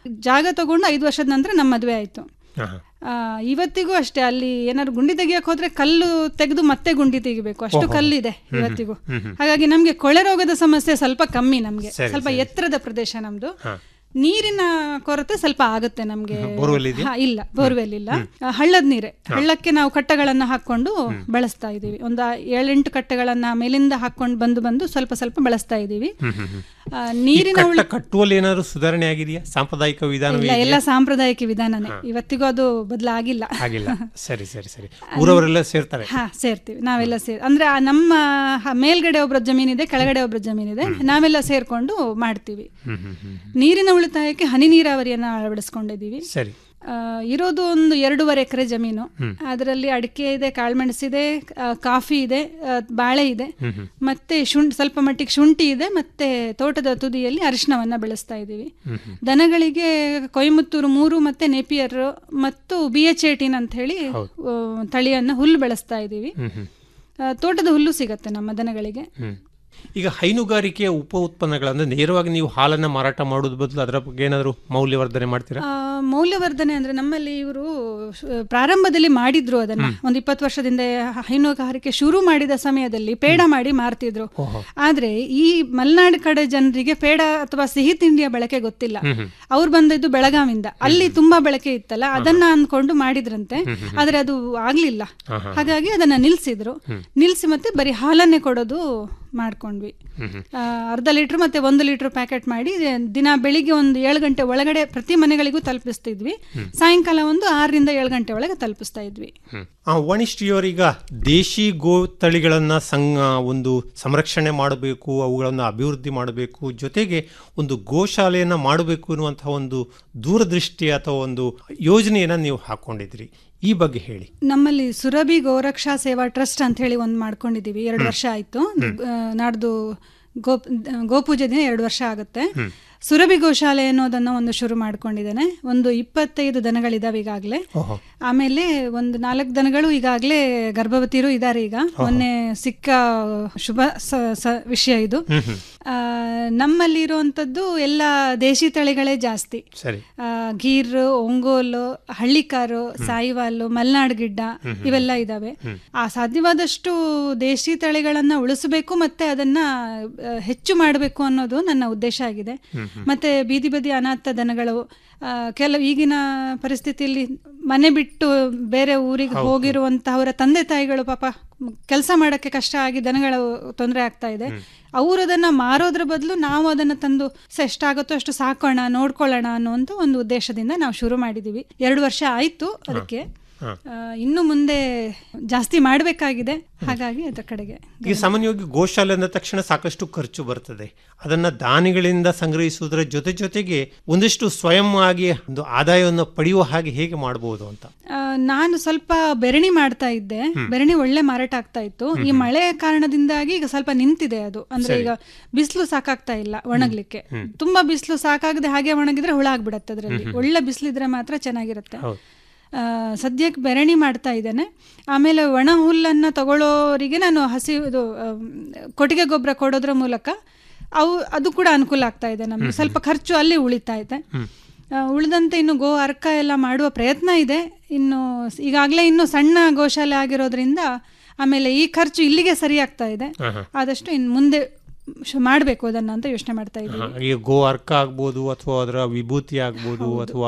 ಜಾಗ ತಗೊಂಡು ಐದು ವರ್ಷದ ನಂತರ ನಮ್ಮ ಮದುವೆ ಆಯ್ತು ಹಾ, ಹಾ. ಆ, ಇವತ್ತಿಗೂ ಅಷ್ಟೇ ಅಲ್ಲಿ ಏನಾದ್ರು ಗುಂಡಿ ತೆಗಿಯಕ್ ಹೋದ್ರೆ ಕಲ್ಲು ತೆಗೆದು ಮತ್ತೆ ಗುಂಡಿ ತೆಗಿಬೇಕು ಅಷ್ಟು ಓಹೋ. ಕಲ್ಲಿದೆ ಹ್ಮ್ ಹ್ಮ್. ಇವತ್ತಿಗೂ ಹ್ಮ್ ಹ್ಮ್. ಹಾಗಾಗಿ ನಮ್ಗೆ ಕೊಳೆ ರೋಗದ ಸಮಸ್ಯೆ ಸ್ವಲ್ಪ ಕಮ್ಮಿ ನಮ್ಗೆ ಸರಿ, ಸ್ವಲ್ಪ ಸರಿ. ಎತ್ತರದ ಪ್ರದೇಶ ನಮ್ದು ಹಾ. ನೀರಿನ ಕೊರತೆ ಸ್ವಲ್ಪ ಆಗುತ್ತೆ ನಮ್ಗೆ ಬೋರ್ವೆಲ್ ಇದೆಯಾ? ಹಾ, ಇಲ್ಲ ಬೋರ್ವೆಲ್ ಇಲ್ಲ ಆ, ಹಳ್ಳದ ನೀರೇ ಹಳ್ಳಕ್ಕೆ ನಾವು ಕಟ್ಟೆಗಳನ್ನ ಹಾಕೊಂಡು ಬಳಸ್ತಾ ಇದೀವಿ ಒಂದು ಏಳೆಂಟು ಕಟ್ಟೆಗಳನ್ನ ಮೇಲಿಂದ ಹಾಕೊಂಡು ಬಂದು ಬಂದು ಸ್ವಲ್ಪ ಸ್ವಲ್ಪ ಬಳಸ್ತಾ ಇದೀವಿ ಹ್ಮ್, ಹ್ಮ್, ಹ್ಮ್. ಆ, ಈ ನೀರಿನ ಕಟ್ಟ ಉಳಿ ಕಟ್ಟುವಲ್ಲಿ ಏನಾದ್ರು ಸುಧಾರಣೆ ಆಗಿದೆಯಾ ಸಾಂಪ್ರದಾಯಿಕ ವಿಧಾನ ಇಲ್ಲ ಎಲ್ಲ ಸಾಂಪ್ರದಾಯಿಕ ವಿಧಾನನೇ ಇವತ್ತಿಗೂ ಅದು ಬದಲಾಗಿಲ್ಲ ಆಗಿಲ್ಲ ಸರಿ ಸರಿ ಸರಿ ಊರವರೆಲ್ಲ ಸೇರ್ತಾರೆ ಹಾ ಸೇರ್ತೀವಿ ನಾವೆಲ್ಲ ಸೇರ್ ಅಂದ್ರೆ ಆ ನಮ್ಮ ಹ- ಮೇಲ್ಗಡೆ ಒಬ್ರ ಜಮೀನಿದೆ ಕೆಳಗಡೆ ಒಬ್ರ ಜಮೀನಿದೆ ನಾವೆಲ್ಲ ಸೇರ್ಕೊಂಡು ಮಾಡ್ತೀವಿ ಹ್ಮ್ ಹ್ಮ್ ಹ್ಮ್ ನೀರಿನ ಉಳಿತಾಯಕ್ಕೆ ಹನಿ ನೀರಾವರಿಯನ್ನ ಅಳವಡಿಸ್ಕೊಂಡಿದ್ದೀವಿ ಸರಿ ಆ, ಇರೋದು ಒಂದು ಎರಡೂವರೆ ಎಕರೆ ಜಮೀನು ಹ್ಮ್. ಅದರಲ್ಲಿ ಅಡಿಕೆ ಇದೆ ಕಾಳುಮೆಣಸಿದೆ ಆ, ಕಾಫಿ ಇದೆ ಆ, ಬಾಳೆ ಇದೆ ಹ್ಮ್ ಹ್ಮ್. ಮತ್ತೆ ಶುಂಠಿ ಸ್ವಲ್ಪ ಮಟ್ಟಿಗೆ ಶುಂಠಿ ಇದೆ ಮತ್ತೆ ತೋಟದ ತುದಿಯಲ್ಲಿ ಅರಿಶಿನವನ್ನ ಬೆಳೆಸ್ತಾ ಇದ್ದೀವಿ ಹ್ಮ್ ಹ್ಮ್. ದನಗಳಿಗೆ ಕೊಯಮತ್ತೂರು ಮೂರು ಮತ್ತೆ ನೇಪಿಯರ್ ಮತ್ತು ಬಿ ಎಚ್ ಏಟೀನ್ ಅಂತ ಹೇಳಿ ಹೌದು. ಆ, ತಳಿಯನ್ನ ಹುಲ್ಲು ಬೆಳೆಸ್ತಾ ಇದ್ದೀವಿ ಹ್ಮ್ ಹ್ಮ್. ಆ, ತೋಟದ ಹುಲ್ಲು ಸಿಗತ್ತೆ ನಮ್ಮ ದನಗಳಿಗೆ ಹ್ಮ್. ಈಗ ಹೈನುಗಾರಿಕೆಯ ಉಪ ಉತ್ಪನ್ನಗಳಂದ್ರೆ ನೇರವಾಗಿ ನೀವು ಹಾಲನ್ನ ಮಾರಾಟ ಮಾಡೋದು ಬದಲು ಅದರ ಬಗ್ಗೆ ಏನಾದ್ರು ಮೌಲ್ಯವರ್ಧನೆ ಮಾಡ್ತೀರಾ ಆ, ಮೌಲ್ಯವರ್ಧನೆ ಅಂದ್ರೆ ನಮ್ಮಲ್ಲಿ ಇವರು ಪ್ರಾರಂಭದಲ್ಲಿ ಮಾಡಿದ್ರು ಅದನ್ನ ಒಂದು ಇಪ್ಪತ್ತು ವರ್ಷದಿಂದ ಹೈನುಗಾರಿಕೆ ಶುರು ಮಾಡಿದ ಸಮಯದಲ್ಲಿ ಪೇಡ ಮಾಡಿ ಮಾರ್ತಿದ್ರು ಓಹೋ. ಆದ್ರೆ ಈ ಮಲೆನಾಡು ಕಡೆ ಜನರಿಗೆ ಪೇಡ ಅಥವಾ ಸಿಹಿ ತಿಂಡಿಯ ಬಳಕೆ ಗೊತ್ತಿಲ್ಲ ಹ್ಮ್ ಹ್ಮ್. ಅವ್ರು ಬಂದಿದ್ದು ಬೆಳಗಾವಿಂದ ಅಲ್ಲಿ ತುಂಬಾ ಬಳಕೆ ಇತ್ತಲ್ಲ ಅದನ್ನ ಅನ್ಕೊಂಡು ಮಾಡಿದ್ರಂತೆ ಆದ್ರೆ ಅದು ಆಗ್ಲಿಲ್ಲ ಹಾ, ಹಾ. ಹಾಗಾಗಿ ಅದನ್ನ ನಿಲ್ಸಿದ್ರು ನಿಲ್ಸಿ ಮತ್ತೆ ಬರೀ ಹಾಲನ್ನೇ ಕೊಡೋದು ಮಾಡ್ಕೊಂಡ್ವಿ ಹ್ಮ್ ಹ್ಮ್. ಆ, ಅರ್ಧ ಲೀಟರ್ ಮತ್ತೆ ಒಂದು ಲೀಟರ್ ಪ್ಯಾಕೆಟ್ ಮಾಡಿ ದಿನ ಬೆಳಿಗ್ಗೆ ಒಂದು ಏಳು ಗಂಟೆ ಒಳಗಡೆ ಪ್ರತಿ ಮನೆಗಳಿಗೂ ತಲುಪಿಸ್ತಿದ್ವಿ ಸಾಯಂಕಾಲ ಒಂದು ಆರರಿಂದ ಏಳು ಗಂಟೆ ಒಳಗೆ ತಲುಪಿಸ್ತಾ ಇದ್ವಿ ಹ್ಮ್. ಆ ವಣಿಷ್ಠಿಯವರೀಗ ದೇಶಿ ಗೋ ತಳಿಗಳನ್ನ ಸಂಗ ಒಂದು ಸಂರಕ್ಷಣೆ ಮಾಡಬೇಕು ಅವುಗಳನ್ನು ಅಭಿವೃದ್ಧಿ ಮಾಡಬೇಕು ಜೊತೆಗೆ ಒಂದು ಗೋಶಾಲೆಯನ್ನ ಮಾಡಬೇಕು ಎನ್ನುವಂತಹ ಒಂದು ದೂರದೃಷ್ಟಿ ಅಥವಾ ಒಂದು ಯೋಜನೆಯನ್ನ ನೀವು ಹಾಕೊಂಡಿದ್ರಿ ಈ ಬಗ್ಗೆ ಹೇಳಿ ನಮ್ಮಲ್ಲಿ ಸುರಭಿ ಗೋರಕ್ಷಾ ಸೇವಾ ಟ್ರಸ್ಟ್ ಅಂತ ಹೇಳಿ ಒಂದು ಮಾಡ್ಕೊಂಡಿದೀವಿ ಎರಡು ವರ್ಷ ಆಯ್ತು ಆ, ನಾಡ್ದು ಗೋ ಗೋಪೂಜೆ ದಿನ ಎರಡು ವರ್ಷ ಆಗುತ್ತೆ ಸುರಭಿ ಗೋಶಾಲೆ ಅನ್ನೋದನ್ನ ಒಂದು ಶುರು ಮಾಡ್ಕೊಂಡಿದ್ದೇನೆ ಒಂದು ಇಪ್ಪತ್ತೈದು ದನಗಳಿದಾವೆ ಈಗಾಗಲೇ ಓಹೋ. ಆಮೇಲೆ ಒಂದು ನಾಲ್ಕು ದನಗಳು ಈಗಾಗಲೇ ಗರ್ಭವತಿರು ಇದ್ದಾರೆ ಈಗ ಮೊನ್ನೆ ಸಿಕ್ಕ ಶುಭ ಸ- ಸ- ವಿಷಯ ಇದು ಹ್ಮ್ ಹ್ಮ್. ಆ, ನಮ್ಮಲ್ಲಿ ಇರುವಂತದ್ದು ಎಲ್ಲ ದೇಶಿ ತಳಿಗಳೇ ಜಾಸ್ತಿ ಸರಿ ಆ, ಗೀರ್ ಒಂಗೋಲು ಹಳ್ಳಿಕಾರು ಸಾಯಿವಾಲು ಮಲ್ನಾಡ್ ಗಿಡ್ಡ ಇವೆಲ್ಲ ಇದಾವೆ ಆ ಸಾಧ್ಯವಾದಷ್ಟು ದೇಶಿ ತಳಿಗಳನ್ನ ಉಳಿಸಬೇಕು ಮತ್ತೆ ಅದನ್ನ ಆ, ಹೆಚ್ಚು ಮಾಡಬೇಕು ಅನ್ನೋದು ನನ್ನ ಉದ್ದೇಶ ಆಗಿದೆ ಮತ್ತೆ ಬೀದಿ ಬದಿ ಅನಾಥ ದನಗಳು ಆ, ಕೆಲವು ಈಗಿನ ಪರಿಸ್ಥಿತಿಯಲ್ಲಿ ಮನೆ ಬಿಟ್ಟು ಬೇರೆ ಊರಿಗೆ ಹೋಗಿರುವಂತಹವರ ತಂದೆ ತಾಯಿಗಳು ಪಾಪ ಕೆಲಸ ಮಾಡಕ್ಕೆ ಕಷ್ಟ ಆಗಿ ದನಗಳ ತೊಂದರೆ ಆಗ್ತಾ ಇದೆ ಅವರು ಅದನ್ನ ಮಾರೋದ್ರ ಬದಲು ನಾವು ಅದನ್ನ ತಂದು ಸ ಎಷ್ಟಾಗುತ್ತೋ ಅಷ್ಟು ಸಾಕೋಣ ನೋಡ್ಕೊಳ್ಳೋಣ ಅನ್ನುವಂತ ಒಂದು ಉದ್ದೇಶದಿಂದ ನಾವು ಶುರು ಮಾಡಿದೀವಿ ಎರಡು ವರ್ಷ ಆಯ್ತು ಅದಕ್ಕೆ ಆ, ಇನ್ನು ಮುಂದೆ ಜಾಸ್ತಿ ಮಾಡಬೇಕಾಗಿದೆ ಹಾಗಾಗಿ ಅದರ ಕಡೆಗೆ ಈಗ ಸಾಮಾನ್ಯವಾಗಿ ಗೋಶಾಲೆ ಅಂದ ತಕ್ಷಣ ಸಾಕಷ್ಟು ಖರ್ಚು ಬರ್ತದೆ ಅದನ್ನ ದಾನಿಗಳಿಂದ ಸಂಗ್ರಹಿಸುವುದರ ಜೊತೆ ಜೊತೆಗೆ ಒಂದಿಷ್ಟು ಸ್ವಯಂ ಆಗಿ ಒಂದು ಆದಾಯವನ್ನು ಪಡೆಯುವ ಹಾಗೆ ಹೇಗೆ ಮಾಡಬಹುದು ಅಂತ ಆ, ನಾನು ಸ್ವಲ್ಪ ಬೆರಣಿ ಮಾಡ್ತಾ ಇದ್ದೆ ಬೆರಣಿ ಒಳ್ಳೆ ಮಾರಾಟ ಆಗ್ತಾ ಇತ್ತು ಈ ಮಳೆ ಕಾರಣದಿಂದಾಗಿ ಈಗ ಸ್ವಲ್ಪ ನಿಂತಿದೆ ಅದು ಅಂದ್ರೆ ಈಗ ಬಿಸಿಲು ಸಾಕಾಗ್ತಾ ಇಲ್ಲ ಒಣಗ್ಲಿಕ್ಕೆ ತುಂಬಾ ಬಿಸಿಲು ಸಾಕಾಗದೆ ಹಾಗೆ ಒಣಗಿದ್ರೆ ಹುಳ ಆಗ್ಬಿಡತ್ತೆ ಅದರಲ್ಲಿ ಒಳ್ಳೆ ಬಿಸಿಲಿದ್ರೆ ಮಾತ್ರ ಚೆನ್ನಾಗಿರುತ್ತೆ ಹೌದು. ಆ, ಸದ್ಯಕ್ಕೆ ಬೆರಣಿ ಮಾಡ್ತಾ ಇದ್ದೇನೆ ಆಮೇಲೆ ಒಣ ಹುಲ್ಲನ್ನು ತಗೊಳ್ಳೋರಿಗೆ ನಾನು ಹಸಿ ಇದು ಆಮ್, ಕೊಟ್ಟಿಗೆ ಗೊಬ್ಬರ ಕೊಡೋದ್ರ ಮೂಲಕ ಅವು ಅದು ಕೂಡ ಅನುಕೂಲ ಆಗ್ತಾ ಇದೆ ನಮಗೆ ಸ್ವಲ್ಪ ಖರ್ಚು ಅಲ್ಲಿ ಉಳಿತಾ ಇದೆ ಆ, ಉಳಿದಂತೆ ಇನ್ನು ಗೋ ಅರ್ಕ ಎಲ್ಲ ಮಾಡುವ ಪ್ರಯತ್ನ ಇದೆ ಇನ್ನು ಈಗಾಗಲೇ ಇನ್ನು ಸಣ್ಣ ಗೋಶಾಲೆ ಆಗಿರೋದ್ರಿಂದ ಆಮೇಲೆ ಈ ಖರ್ಚು ಇಲ್ಲಿಗೆ ಸರಿ ಆಗ್ತಾ ಇದೆ ಆದಷ್ಟು ಇನ್ನು ಮುಂದೆ ಮಾಡಬೇಕು ಅದನ್ನ ಅಂತ ಯೋಚನೆ ಮಾಡ್ತಾ ಇದ್ದೀವಿ ಈಗ ಗೋ ಅರ್ಕ ಆಗ್ಬೋದು ಅಥವಾ ಅದರ ವಿಭೂತಿ ಆಗ್ಬೋದು ಅಥವಾ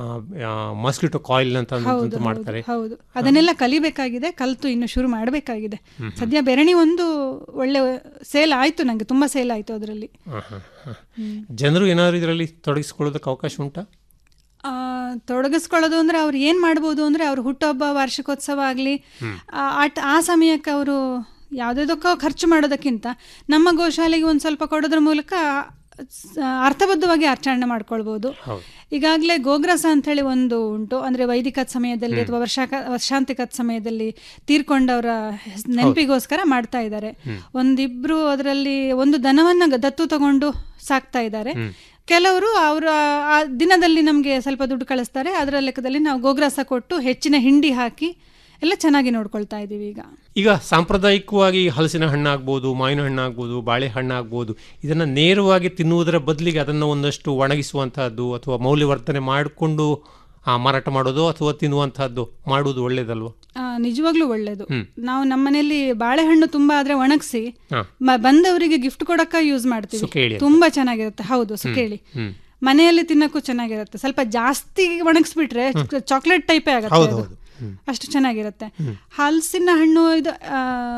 ಮಸ್ಕಿಟೋ ಕಾಯಿಲ್ ಅಂತ ಹೌದು ಅನ್ನೋದಂತ ಹೌದು, ಮಾಡ್ತಾರೆ ಹೌದು ಅದನ್ನೆಲ್ಲ ಕಲಿಬೇಕಾಗಿದೆ ಕಲ್ತು ಇನ್ನು ಶುರು ಮಾಡಬೇಕಾಗಿದೆ ಸದ್ಯ ಬೆರಣಿ ಒಂದು ಒಳ್ಳೆ ಸೇಲ್ ಆಯ್ತು ನಂಗೆ ತುಂಬಾ ಸೇಲ್ ಆಯ್ತು ಅದರಲ್ಲಿ ಹ, ಹ, ಹ. ಜನರು ಏನಾದ್ರು ಇದರಲ್ಲಿ ತೊಡಗಿಸಿಕೊಳ್ಳೋದಕ್ಕೆ ಅವಕಾಶ ಉಂಟಾ ಆ, ತೊಡಗಿಸ್ಕೊಳ್ಳೋದು ಅಂದ್ರೆ ಅವ್ರು ಏನ್ ಮಾಡ್ಬೋದು ಅಂದ್ರೆ ಅವ್ರ ಹುಟ್ಟುಹಬ್ಬ ವಾರ್ಷಿಕೋತ್ಸವ ಆಗ್ಲಿ ಆ ಆ- ಆ ಸಮಯಕ್ಕೆ ಅವರು ಯಾವ್ದಾದಕ್ಕೋ ಖರ್ಚು ಮಾಡೋದಕ್ಕಿಂತ ನಮ್ಮ ಗೋಶಾಲೆಗೆ ಒಂದ್ ಸ್ವಲ್ಪ ಕೊಡೋದ್ರ ಮೂಲಕ ಸ- ಅರ್ಥಬದ್ಧವಾಗಿ ಆಚರಣೆ ಮಾಡ್ಕೊಳ್ಬಹುದು ಹೌದು. ಈಗಾಗಲೇ ಗೋಗ್ರಸ ಅಂತ ಹೇಳಿ ಒಂದು ಉಂಟು ಅಂದ್ರೆ ವೈದಿಕದ ಸಮಯದಲ್ಲಿ ಅಥವಾ ವರ್ಷಾಕ ವರ್ಷಾಂತಿಕದ ಸಮಯದಲ್ಲಿ ತೀರ್ಕೊಂಡವರ ಹೆಸ್- ನೆನಪಿಗೋಸ್ಕರ ಮಾಡ್ತಾ ಇದ್ದಾರೆ ಒಂದಿಬ್ರು ಅದರಲ್ಲಿ ಒಂದು ದನವನ್ನ ಗ- ದತ್ತು ತಗೊಂಡು ಸಾಕ್ತಾ ಇದ್ದಾರೆ ಕೆಲವರು ಅವರ ಆ ದಿನದಲ್ಲಿ ನಮಗೆ ಸ್ವಲ್ಪ ದುಡ್ಡು ಕಳಿಸ್ತಾರೆ ಅದರ ಲೆಕ್ಕದಲ್ಲಿ ನಾವು ಗೋಗ್ರಾಸ ಕೊಟ್ಟು ಹೆಚ್ಚಿನ ಹಿಂಡಿ ಹಾಕಿ ಎಲ್ಲ ಚೆನ್ನಾಗಿ ನೋಡ್ಕೊಳ್ತಾ ಇದೀವಿ ಈಗ ಈಗ ಸಾಂಪ್ರದಾಯಿಕವಾಗಿ ಹಲಸಿನ ಹಣ್ಣಾಗ್ಬೋದು ಮಾವಿನ ಹಣ್ಣಾಗ್ಬೋದು ಬಾಳೆಹಣ್ಣು ಆಗ್ಬೋದು ಇದನ್ನು ನೇರವಾಗಿ ತಿನ್ನುವುದರ ಬದಲಿಗೆ ಅದನ್ನು ಒಂದಷ್ಟು ಒಣಗಿಸುವಂತಹದ್ದು ಅಥವಾ ಮೌಲ್ಯವರ್ಧನೆ ಮಾಡಿಕೊಂಡು ಮಾರಾಟ ಮಾಡೋದು ಅಥವಾ ತಿನ್ನುವಂತಹದ್ದು ಮಾಡುವುದು ಒಳ್ಳೇದಲ್ವಾ ಆ, ನಿಜವಾಗ್ಲೂ ಒಳ್ಳೇದು ಹ್ಮ್. ನಾವು ನಮ್ಮನೇಲಿ ಬಾಳೆಹಣ್ಣು ತುಂಬಾ ಆದ್ರೆ ಒಣಗಿಸಿ ಹಾ. ಬಂದವರಿಗೆ ಗಿಫ್ಟ್ ಕೊಡಕ್ಕ ಯೂಸ್ ಮಾಡ್ತೀವಿ ಸುಕೇಳಿ ಅಂತ. ತುಂಬಾ ಚೆನ್ನಾಗಿರುತ್ತೆ ಹೌದು ಸುಕೇಳಿ ಹ್ಮ್. ಮನೆಯಲ್ಲಿ ತಿನ್ನಕ್ಕೂ ಚೆನ್ನಾಗಿರುತ್ತೆ ಸ್ವಲ್ಪ ಜಾಸ್ತಿ ಒಣಗಿಸ್ಬಿಟ್ರೆ ಚಾಕ್ಲೇಟ್ ಟೈಪೇ ಆಗುತ್ತೆ ಹೌದು, ಅದು. ಹೌದು. ಹ್ಮ್. ಅಷ್ಟು ಚೆನ್ನಾಗಿರುತ್ತೆ ಹಲಸಿನ ಹಣ್ಣು ಇದು ಆ,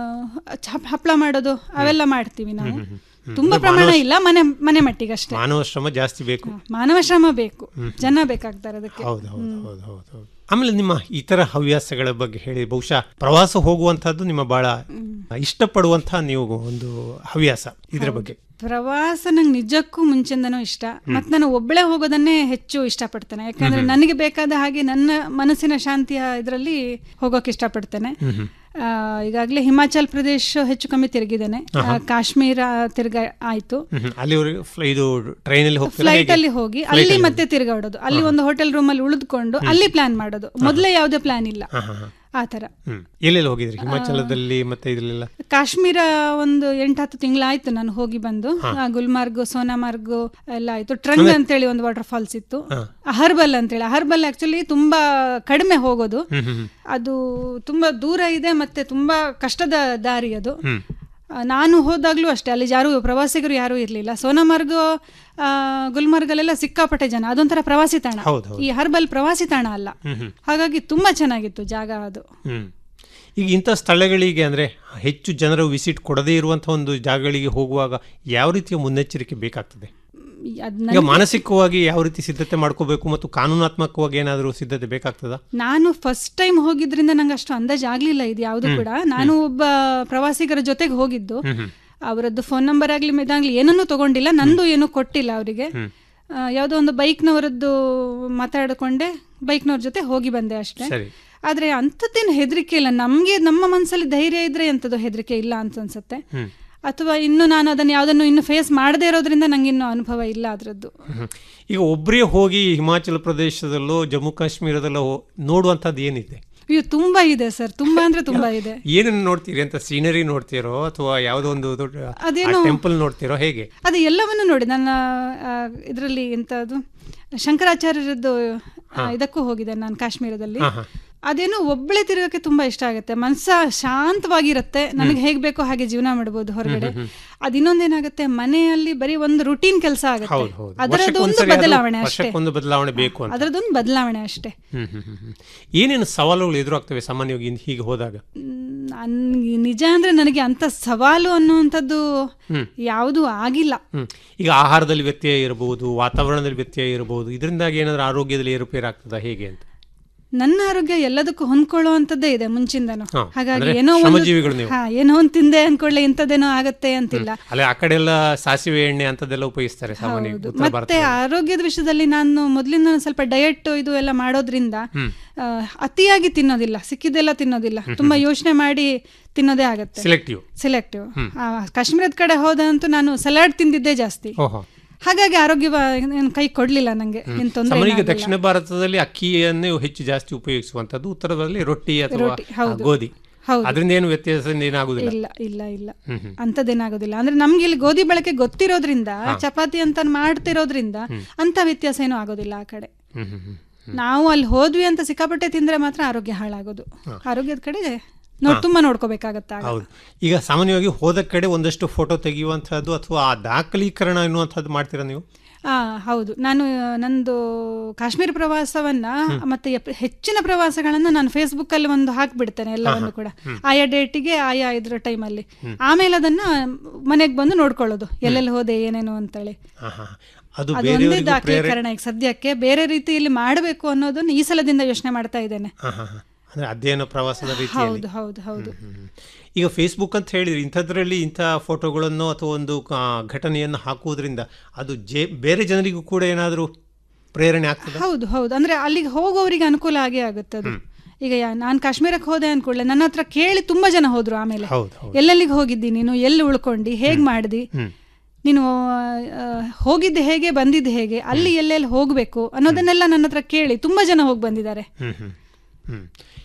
ಹಪ್- ಹಪ್ಳ ಮಾಡೋದು ಅವೆಲ್ಲ ಮಾಡ್ತೀವಿ ನಾವು ತುಂಬಾ ಪ್ರಮಾಣ ಇಲ್ಲ ಮನೆ ಮನೆ ಮಟ್ಟಿಗೆ ಅಷ್ಟೇ ಮಾನವ ಶ್ರಮ ಜಾಸ್ತಿ ಬೇಕು ಮಾನವ ಶ್ರಮ ಬೇಕು ಜನ ಬೇಕಾಗ್ತಾರೆ ಅದಕ್ಕೆ ಹೌದು ಹೌದು ಹೌದು ಹೌದು ಹೌದು ಆಮೇಲೆ ನಿಮ್ಮ ಇತರ ಹವ್ಯಾಸಗಳ ಬಗ್ಗೆ ಹೇಳಿ ಬಹುಶಃ ಪ್ರವಾಸ ಹೋಗುವಂತಹದ್ದು ನಿಮ್ಮ ಬಹಳ ಇಷ್ಟಪಡುವಂತಹ ನೀವು ಒಂದು ಹವ್ಯಾಸ ಇದ್ರ ಬಗ್ಗೆ ಪ್ರವಾಸ ನಂಗೆ ನಿಜಕ್ಕೂ ಮುಂಚೆಯಿಂದನೂ ಇಷ್ಟ ಮತ್ತೆ ನಾನು ಒಬ್ಬಳೇ ಹೋಗೋದನ್ನೇ ಹೆಚ್ಚು ಇಷ್ಟಪಡ್ತೇನೆ ಯಾಕಂದ್ರೆ ನನಗೆ ಬೇಕಾದ ಹಾಗೆ ನನ್ನ ಮನಸ್ಸಿನ ಶಾಂತಿಯ ಇದರಲ್ಲಿ ಹೋಗೋಕೆ ಇಷ್ಟಪಡ್ತೇನೆ ಆ, ಈಗಾಗಲೇ ಹಿಮಾಚಲ್ ಪ್ರದೇಶ ಹೆಚ್ಚು ಕಮ್ಮಿ ತಿರುಗಿದ್ದೇನೆ ಆ, ಕಾಶ್ಮೀರ ತಿರ್ಗ ಆಯ್ತು ಹ್ಮ್. ಅಲ್ಲಿವರೆಗೆ ಫ್ಲೈ- ಇದು ಟ್ರೈನಲ್ಲಿ ಹೋಗ್ತೀರಾ ಫ್ಲೈಟ್ ಹೇಗೆ? ಅಲ್ಲಿ ಹೋಗಿ ಅಲ್ಲಿ ಮತ್ತೆ ತಿರ್ಗಾಡೋದು ಅಲ್ಲಿ ಒಂದು ಹೋಟೆಲ್ ರೂಮ್ ಅಲ್ಲಿ ಉಳಿದುಕೊಂಡು ಅಲ್ಲಿ ಪ್ಲಾನ್ ಮಾಡೋದು ಮೊದಲೇ ಯಾವುದೇ ಪ್ಲಾನ್ ಇಲ್ಲ ಹಾ, ಹಾ, ಹಾ. ಆ ತರ ಹ್ಮ್ ಎಲ್ಲೆಲ್ಲಿ ಹೋಗಿದ್ರಿ ಹಿಮಾಚಲದಲ್ಲಿ ಮತ್ತೆ ಇದ್ರಲ್ಲೆಲ್ಲ ಕಾಶ್ಮೀರ ಒಂದು ಎಂಟತ್ತು ತಿಂಗಳಾಯ್ತು ನಾನು ಹೋಗಿ ಬಂದು ಆ, ಗುಲ್ಮಾರ್ಗ್ ಸೋನಾಮಾರ್ಗ್ ಎಲ್ಲ ಆಯ್ತು ಟ್ರಂಗ್ ಅಂತೇಳಿ ಒಂದು ವಾಟರ್ ಫಾಲ್ಸ್ ಇತ್ತು ಹರ್ಬಲ್ ಅಂತೇಳಿ ಹರ್ಬಲ್ ಆಕ್ಚುಲಿ ತುಂಬಾ ಕಡಿಮೆ ಹೋಗೋದು ಅದು ತುಂಬಾ ದೂರ ಇದೆ ಮತ್ತೆ ತುಂಬಾ ಕಷ್ಟದ ದಾರಿ ಅದು ಆ, ನಾನು ಹೋದಾಗ್ಲೂ ಅಷ್ಟೇ ಅಲ್ಲಿ ಯಾರು ಪ್ರವಾಸಿಗರು ಯಾರೂ ಇರಲಿಲ್ಲ ಸೋನಾಮಾರ್ಗ್ ಆ, ಗುಲ್ಮಾರ್ಗಲ್ಲೆಲ್ಲ ಸಿಕ್ಕಾಪಟ್ಟೆ ಜನ ಅದೊಂಥರ ಪ್ರವಾಸಿ ತಾಣ ಹೌದು, ಹೌದು. ಈ ಹರ್ಬಲ್ ಪ್ರವಾಸಿ ತಾಣ ಅಲ್ಲ ಹಾಗಾಗಿ ತುಂಬಾ ಚೆನ್ನಾಗಿತ್ತು ಜಾಗ ಅದು ಹ್ಮ್ ಈಗ ಇಂಥ ಸ್ಥಳಗಳಿಗೆ ಅಂದ್ರೆ ಹೆಚ್ಚು ಜನರು ವಿಸಿಟ್ ಕೊಡದೇ ಇರುವಂತಹ ಒಂದು ಜಾಗಗಳಿಗೆ ಹೋಗುವಾಗ ಯಾವ ರೀತಿಯ ಮುನ್ನೆಚ್ಚರಿಕೆ ಬೇಕಾಗ್ತದೆ ಅದ್ ಈಗ ಮಾನಸಿಕವಾಗಿ ಯಾವ ರೀತಿ ಸಿದ್ಧತೆ ಮಾಡ್ಕೋಬೇಕು ಮತ್ತು ಕಾನೂನಾತ್ಮಕವಾಗಿ ಏನಾದರೂ ಸಿದ್ಧತೆ ಬೇಕಾಗ್ತದಾ ನಾನು ಫಸ್ಟ್ ಟೈಮ್ ಹೋಗಿದ್ರಿಂದ ನಂಗೆ ಅಷ್ಟು ಅಂದಾಜ್ ಆಗ್ಲಿಲ್ಲ ಇದು ಯಾವುದು ಕೂಡ ನಾನು ಒಬ್ಬ ಪ್ರವಾಸಿಗರ ಜೊತೆಗೆ ಹೋಗಿದ್ದು ಅವರದ್ದು ಫೋನ್ ನಂಬರ್ ಆಗ್ಲಿ ಇದಾಗ್ಲಿ ಏನನ್ನೂ ತಗೊಂಡಿಲ್ಲ ನಂದು ಏನೂ ಕೊಟ್ಟಿಲ್ಲ ಅವರಿಗೆ ಯಾವುದೋ ಒಂದು ಬೈಕ್ನವರದ್ದು ಮಾತಾಡಿಕೊಂಡೆ ಬೈಕ್ನವ್ರ ಜೊತೆ ಹೋಗಿ ಬಂದೆ ಅಷ್ಟೇ ಸರಿ ಆದ್ರೆ ಅಂಥದ್ದೇನು ಹೆದರಿಕೆ ಇಲ್ಲ ನಮ್ಗೆ ನಮ್ಮ ಮನಸ್ಸಲ್ಲಿ ಧೈರ್ಯ ಇದ್ರೆ ಎಂಥದ್ದು ಹೆದರಿಕೆ ಇಲ್ಲ ಅಂತ ಅನ್ಸುತ್ತೆ ಹ್ಮ್. ಅಥವಾ ಇನ್ನು ನಾನು ಅದನ್ನು ಯಾವುದನ್ನು ಇನ್ನು ಫೇಸ್ ಮಾಡದೇ ಇರೋದ್ರಿಂದ ನಂಗೆ ಇನ್ನೂ ಅನುಭವ ಇಲ್ಲ ಅದರದ್ದು ಹ್ಮ್. ಈಗ ಒಬ್ಬರೇ ಹೋಗಿ ಹಿಮಾಚಲ ಪ್ರದೇಶದಲ್ಲೋ ಜಮ್ಮು ಕಾಶ್ಮೀರದಲ್ಲೋ ಹೋ- ನೋಡುವಂಥದ್ದು ಏನಿದೆ ಅಯ್ಯೋ ತುಂಬಾ ಇದೆ ಸರ್ ತುಂಬಾ ಅಂದ್ರೆ ತುಂಬಾ ಇದೆ ಏನನ್ನು ನೋಡ್ತೀರಿ ಅಂತ ಸೀನರಿ ನೋಡ್ತೀರೋ ಅಥವಾ ಯಾವುದೋ ಒಂದು ದೊಡ್ಡ ಅದೇನೋ- ಟೆಂಪಲ್ ನೋಡ್ತೀರೋ ಹೇಗೆ ಅದು ಎಲ್ಲವನ್ನು ನೋಡಿ ನನ್ನ ಇದರಲ್ಲಿ ಎಂತದು ಶಂಕರಾಚಾರ್ಯರದ್ದು ಆ, ಇದಕ್ಕೂ ಹೋಗಿದೆ ನಾನು ಕಾಶ್ಮೀರದಲ್ಲಿ ಹಾ, ಹಾ. ಅದೇನೋ ಒಬ್ಬಳೇ ತಿರುಗಕ್ಕೆ ತುಂಬಾ ಇಷ್ಟ ಆಗುತ್ತೆ ಮನ್ಸ ಶಾಂತವಾಗಿರುತ್ತೆ ನನಗೆ ಹೇಗ್ ಬೇಕೋ ಹಾಗೆ ಜೀವನ ಮಾಡ್ಬೋದು ಹೊರಗಡೆ ಅದ್ ಇನ್ನೊಂದೇನಾಗುತ್ತೆ ಮನೆಯಲ್ಲಿ ಬರೀ ಒಂದು ರುಟೀನ್ ಕೆಲಸ ಆಗುತ್ತೆ ಹೌದು ಹೌದು ಅದರದ್ದು ಒಂದು ವರ್ಷಕ್ಕೊಂದ್ಸರಿ ಅದು- ಬದಲಾವಣೆ ಅಷ್ಟೇ ವರ್ಷಕ್ಕೊಂದು ಬದಲಾವಣೆ ಬೇಕು ಅಂತ ಅದರದ್ದೊಂದು ಬದಲಾವಣೆ ಅಷ್ಟೇ ಹ್ಮ್ ಹ್ಮ್ ಹ್ಮ್ ಹ್ಮ್. ಏನೇನು ಸವಾಲುಗಳು ಎದುರಾಗ್ತವೆ ಸಾಮಾನ್ಯವಾಗಿ ಇನ್- ಹೀಗೆ ಹೋದಾಗ ನನ್ಗೆ ನಿಜ ಅಂದ್ರೆ ನನಗೆ ಅಂತ ಸವಾಲು ಅನ್ನುವಂಥದ್ದು ಯಾವುದೂ ಆಗಿಲ್ಲ ಹ್ಮ್ ಈಗ ಆಹಾರದಲ್ಲಿ ವ್ಯತ್ಯಯ ಇರಬಹುದು ವಾತಾವರಣದಲ್ಲಿ ವ್ಯತ್ಯಯ ಇರಬಹುದು ಇದರಿಂದಾಗಿ ಏನಾದರೂ ಆರೋಗ್ಯದಲ್ಲಿ ಏರುಪೇರು ಆಗ್ತದಾ ಹೇಗೆ ಅಂತ ನನ್ನ ಆರೋಗ್ಯ ಎಲ್ಲದಕ್ಕೂ ಹೊಂದ್ಕೊಳ್ಳುವಂಥದ್ದೇ ಇದೆ ಮುಂಚಿಂದನು ಹಾ, ಹಾಗಾಗಿ ಅಂದ್ರೆ ಏನೋ ಒಂದು ಶ್ರಮಜೀವಿಗಳು ನೀವು. ಹಾ ಏನೋ ಒಂದು ತಿಂದೆ ಅನ್ಕೊಳ್ಳಿ ಇಂಥದ್ದೇನೋ ಆಗತ್ತೆ ಅಂತಿಲ್ಲ ಅಲ್ಲ ಆ ಕಡೆ ಎಲ್ಲ ಸಾಸಿವೆ ಎಣ್ಣೆ ಅಂತದೆಲ್ಲ ಉಪಯೋಗಿಸ್ತಾರೆ ಸಾಮಾನ್ಯ ಹೌದು. ಉತ್ತರ ಮತ್ತೆ ಭಾರತ ಆರೋಗ್ಯದ ವಿಷಯದಲ್ಲಿ ನಾನು ಮೊದಲಿಂದ ಸ್ವಲ್ಪ ಡಯಟ್ ಇದು ಎಲ್ಲ ಮಾಡೋದ್ರಿಂದ ಆ, ಅತಿಯಾಗಿ ತಿನ್ನೋದಿಲ್ಲ ಸಿಕ್ಕಿದ್ದೆಲ್ಲ ತಿನ್ನೋದಿಲ್ಲ ತುಂಬಾ ಯೋಚನೆ ಮಾಡಿ ತಿನ್ನೋದೇ ಆಗತ್ತೆ ಸೆಲೆಕ್ಟಿವ್ ಸೆಲೆಕ್ಟಿವ್ ಕಾಶ್ಮೀರದ ಕಡೆ ಹೋದಂತೂ ನಾನು ಸಲಾಡ್ ತಿಂದಿದ್ದೇ ಜಾಸ್ತಿ ಓಹೋ ಹಾಗಾಗಿ ಆರೋಗ್ಯ ಏನ್ ಕೈ ಕೊಡ್ಲಿಲ್ಲ ನಂಗೆ ಏನ್ ತೊಂದ್ರೆ ಸಾಮಾನ್ಯ ಏನಾಗಿಲ್ಲ. ದಕ್ಷಿಣ ಭಾರತದಲ್ಲಿ ಅಕ್ಕಿಯನ್ನೇ ಹೆಚ್ಚು ಜಾಸ್ತಿ ಉಪಯೋಗಿಸುವಂತದ್ದು ಉತ್ತರದಲ್ಲಿ ರೊಟ್ಟಿ ಅಥವಾ ರೊಟ್ಟಿ, ಹೌದು. ಆ, ಗೋಧಿ ಹೌದು. ಅದರಿಂದ ಏನು ವ್ಯತ್ಯಾಸ ಏನಾಗುದಿಲ್ಲ ಇಲ್ಲ ಇಲ್ಲ ಇಲ್ಲ ಅಂಥದ್ದೇನಾಗೋದಿಲ್ಲ ಅಂದ್ರೆ ನಮ್ಗೆ ಇಲ್ಲಿ ಗೋಧಿ ಬಳಕೆ ಗೊತ್ತಿರೋದ್ರಿಂದ ಚಪಾತಿ ಅಂತ ಮಾಡ್ತಿರೋದ್ರಿಂದ ಅಂತ ವ್ಯತ್ಯಾಸ ಏನೂ ಆಗೋದಿಲ್ಲ ಆ ಕಡೆ ಹ್ಮ್ ಹ್ಮ್ ಹ್ಮ್ ನಾವು ಅಲ್ಲಿ ಹೋದ್ವಿ ಅಂತ ಸಿಕ್ಕಾಪಟ್ಟೆ ತಿಂದ್ರೆ ಮಾತ್ರ ಆರೋಗ್ಯ ಹಾಳಾಗೋದು ಆರೋಗ್ಯದ ಕಡೆ ನೋಡ್ ತುಂಬಾ ನೋಡ್ಕೋಬೇಕಾಗತ್ತ ಆಗ. ಹೌದು ಈಗ ಸಾಮಾನ್ಯವಾಗಿ ಹೋದ ಕಡೆ ಒಂದಷ್ಟು ಫೋಟೋ ತೆಗೆಯುವಂತಹದ್ದು ಅಥವಾ ಆ ದಾಖಲೀಕರಣ ಎನ್ನುವಂಥದ್ದು ಮಾಡ್ತೀರಾ ನೀವು ಆ ಹೌದು ನಾನು ಆ, ನಂದು ಕಾಶ್ಮೀರ ಪ್ರವಾಸವನ್ನ ಮತ್ತೆ ಎಪ್- ಹೆಚ್ಚಿನ ಪ್ರವಾಸಗಳನ್ನ ನಾನು ಫೇಸ್ಬುಕ್ ಅಲ್ಲಿ ಒಂದು ಹಾಕ್ಬಿಡ್ತೇನೆ ಎಲ್ಲವನ್ನು ಕೂಡ ಆಯಾ ಡೇಟಿಗೆ ಆಯಾ ಇದ್ರ ಟೈಮಲ್ಲಿ ಆಮೇಲೆ ಅದನ್ನ ಮನೆಗೆ ಬಂದು ನೋಡ್ಕೊಳ್ಳೋದು ಎಲ್ಲೆಲ್ಲಿ ಹೋದೆ ಏನೇನು ಅಂತೇಳಿ ಹಾ, ಹಾ. ಅದು ಅದೊಂದೇ ಬೇರೆಯವರಿಗೂ ಪ್ರೇರಣೆ ದಾಖಲೀಕರಣ ಈಗ ಸದ್ಯಕ್ಕೆ ಬೇರೆ ರೀತಿಯಲ್ಲಿ ಮಾಡಬೇಕು ಅನ್ನೋದನ್ನ ಈ ಸಲದಿಂದ ಯೋಚನೆ ಮಾಡ್ತಾ ಇದ್ದೇನೆ ಹಾ, ಹಾ, ಹಾ. ಅಂದ್ರೆ ಅಧ್ಯಯನ ಪ್ರವಾಸದ ರೀತಿಯಲ್ಲಿ ಹೌದು ಹೌದು ಹೌದು ಹ್ಮ್. ಈಗ ಫೇಸ್ಬುಕ್ ಅಂತ ಹೇಳಿದ್ರೆ ಇಂಥದ್ರಲ್ಲಿ ಇಂಥ ಫೋಟೋಗಳನ್ನು ಅಥವಾ ಒಂದು ಆ, ಘಟನೆಯನ್ನು ಹಾಕುವುದರಿಂದ ಅದು ಜೇ ಬೇರೆ ಜನರಿಗೂ ಕೂಡ ಏನಾದರೂ ಪ್ರೇರಣೆ ಆಗ್ತದೆ ಹೌದು ಹೌದು ಅಂದ್ರೆ ಅಲ್ಲಿಗೆ ಹೋಗೋರಿಗೆ ಅನುಕೂಲ ಆಗೇ ಆಗುತ್ತೆ ಅದು ಈಗ ನಾನು ಕಾಶ್ಮೀರಕ್ಕೆ ಹೋದೆ ಅನ್ಕೊಳ್ಳೆ ನನ್ನ ಹತ್ರ ಕೇಳಿ ತುಂಬಾ ಜನ ಹೋದ್ರು ಆಮೇಲೆ ಹೌದು ಹೌದು ಎಲ್ಲೆಲ್ಲಿಗೆ ಹೋಗಿದ್ದಿ ನೀನು ಎಲ್ಲಿ ಉಳ್ಕೊಂಡಿ ಹೇಗ್ ಮಾಡ್ದಿ ಹ್ಮ್. ನೀನು ಆ, ಹೋಗಿದ್ದೆ ಹೇಗೆ ಬಂದಿದ್ದು ಹೇಗೆ ಅಲ್ಲಿ ಎಲ್ಲೆಲ್ಲಿ ಹೋಗ್ಬೇಕು ಅನ್ನೋದನ್ನೆಲ್ಲ ನನ್ನ ಹತ್ರ ಕೇಳಿ ತುಂಬಾ ಜನ ಹೋಗಿ ಬಂದಿದ್ದಾರೆ ಹ್ಮ್ ಹ್ಮ್ ಹ್ಮ್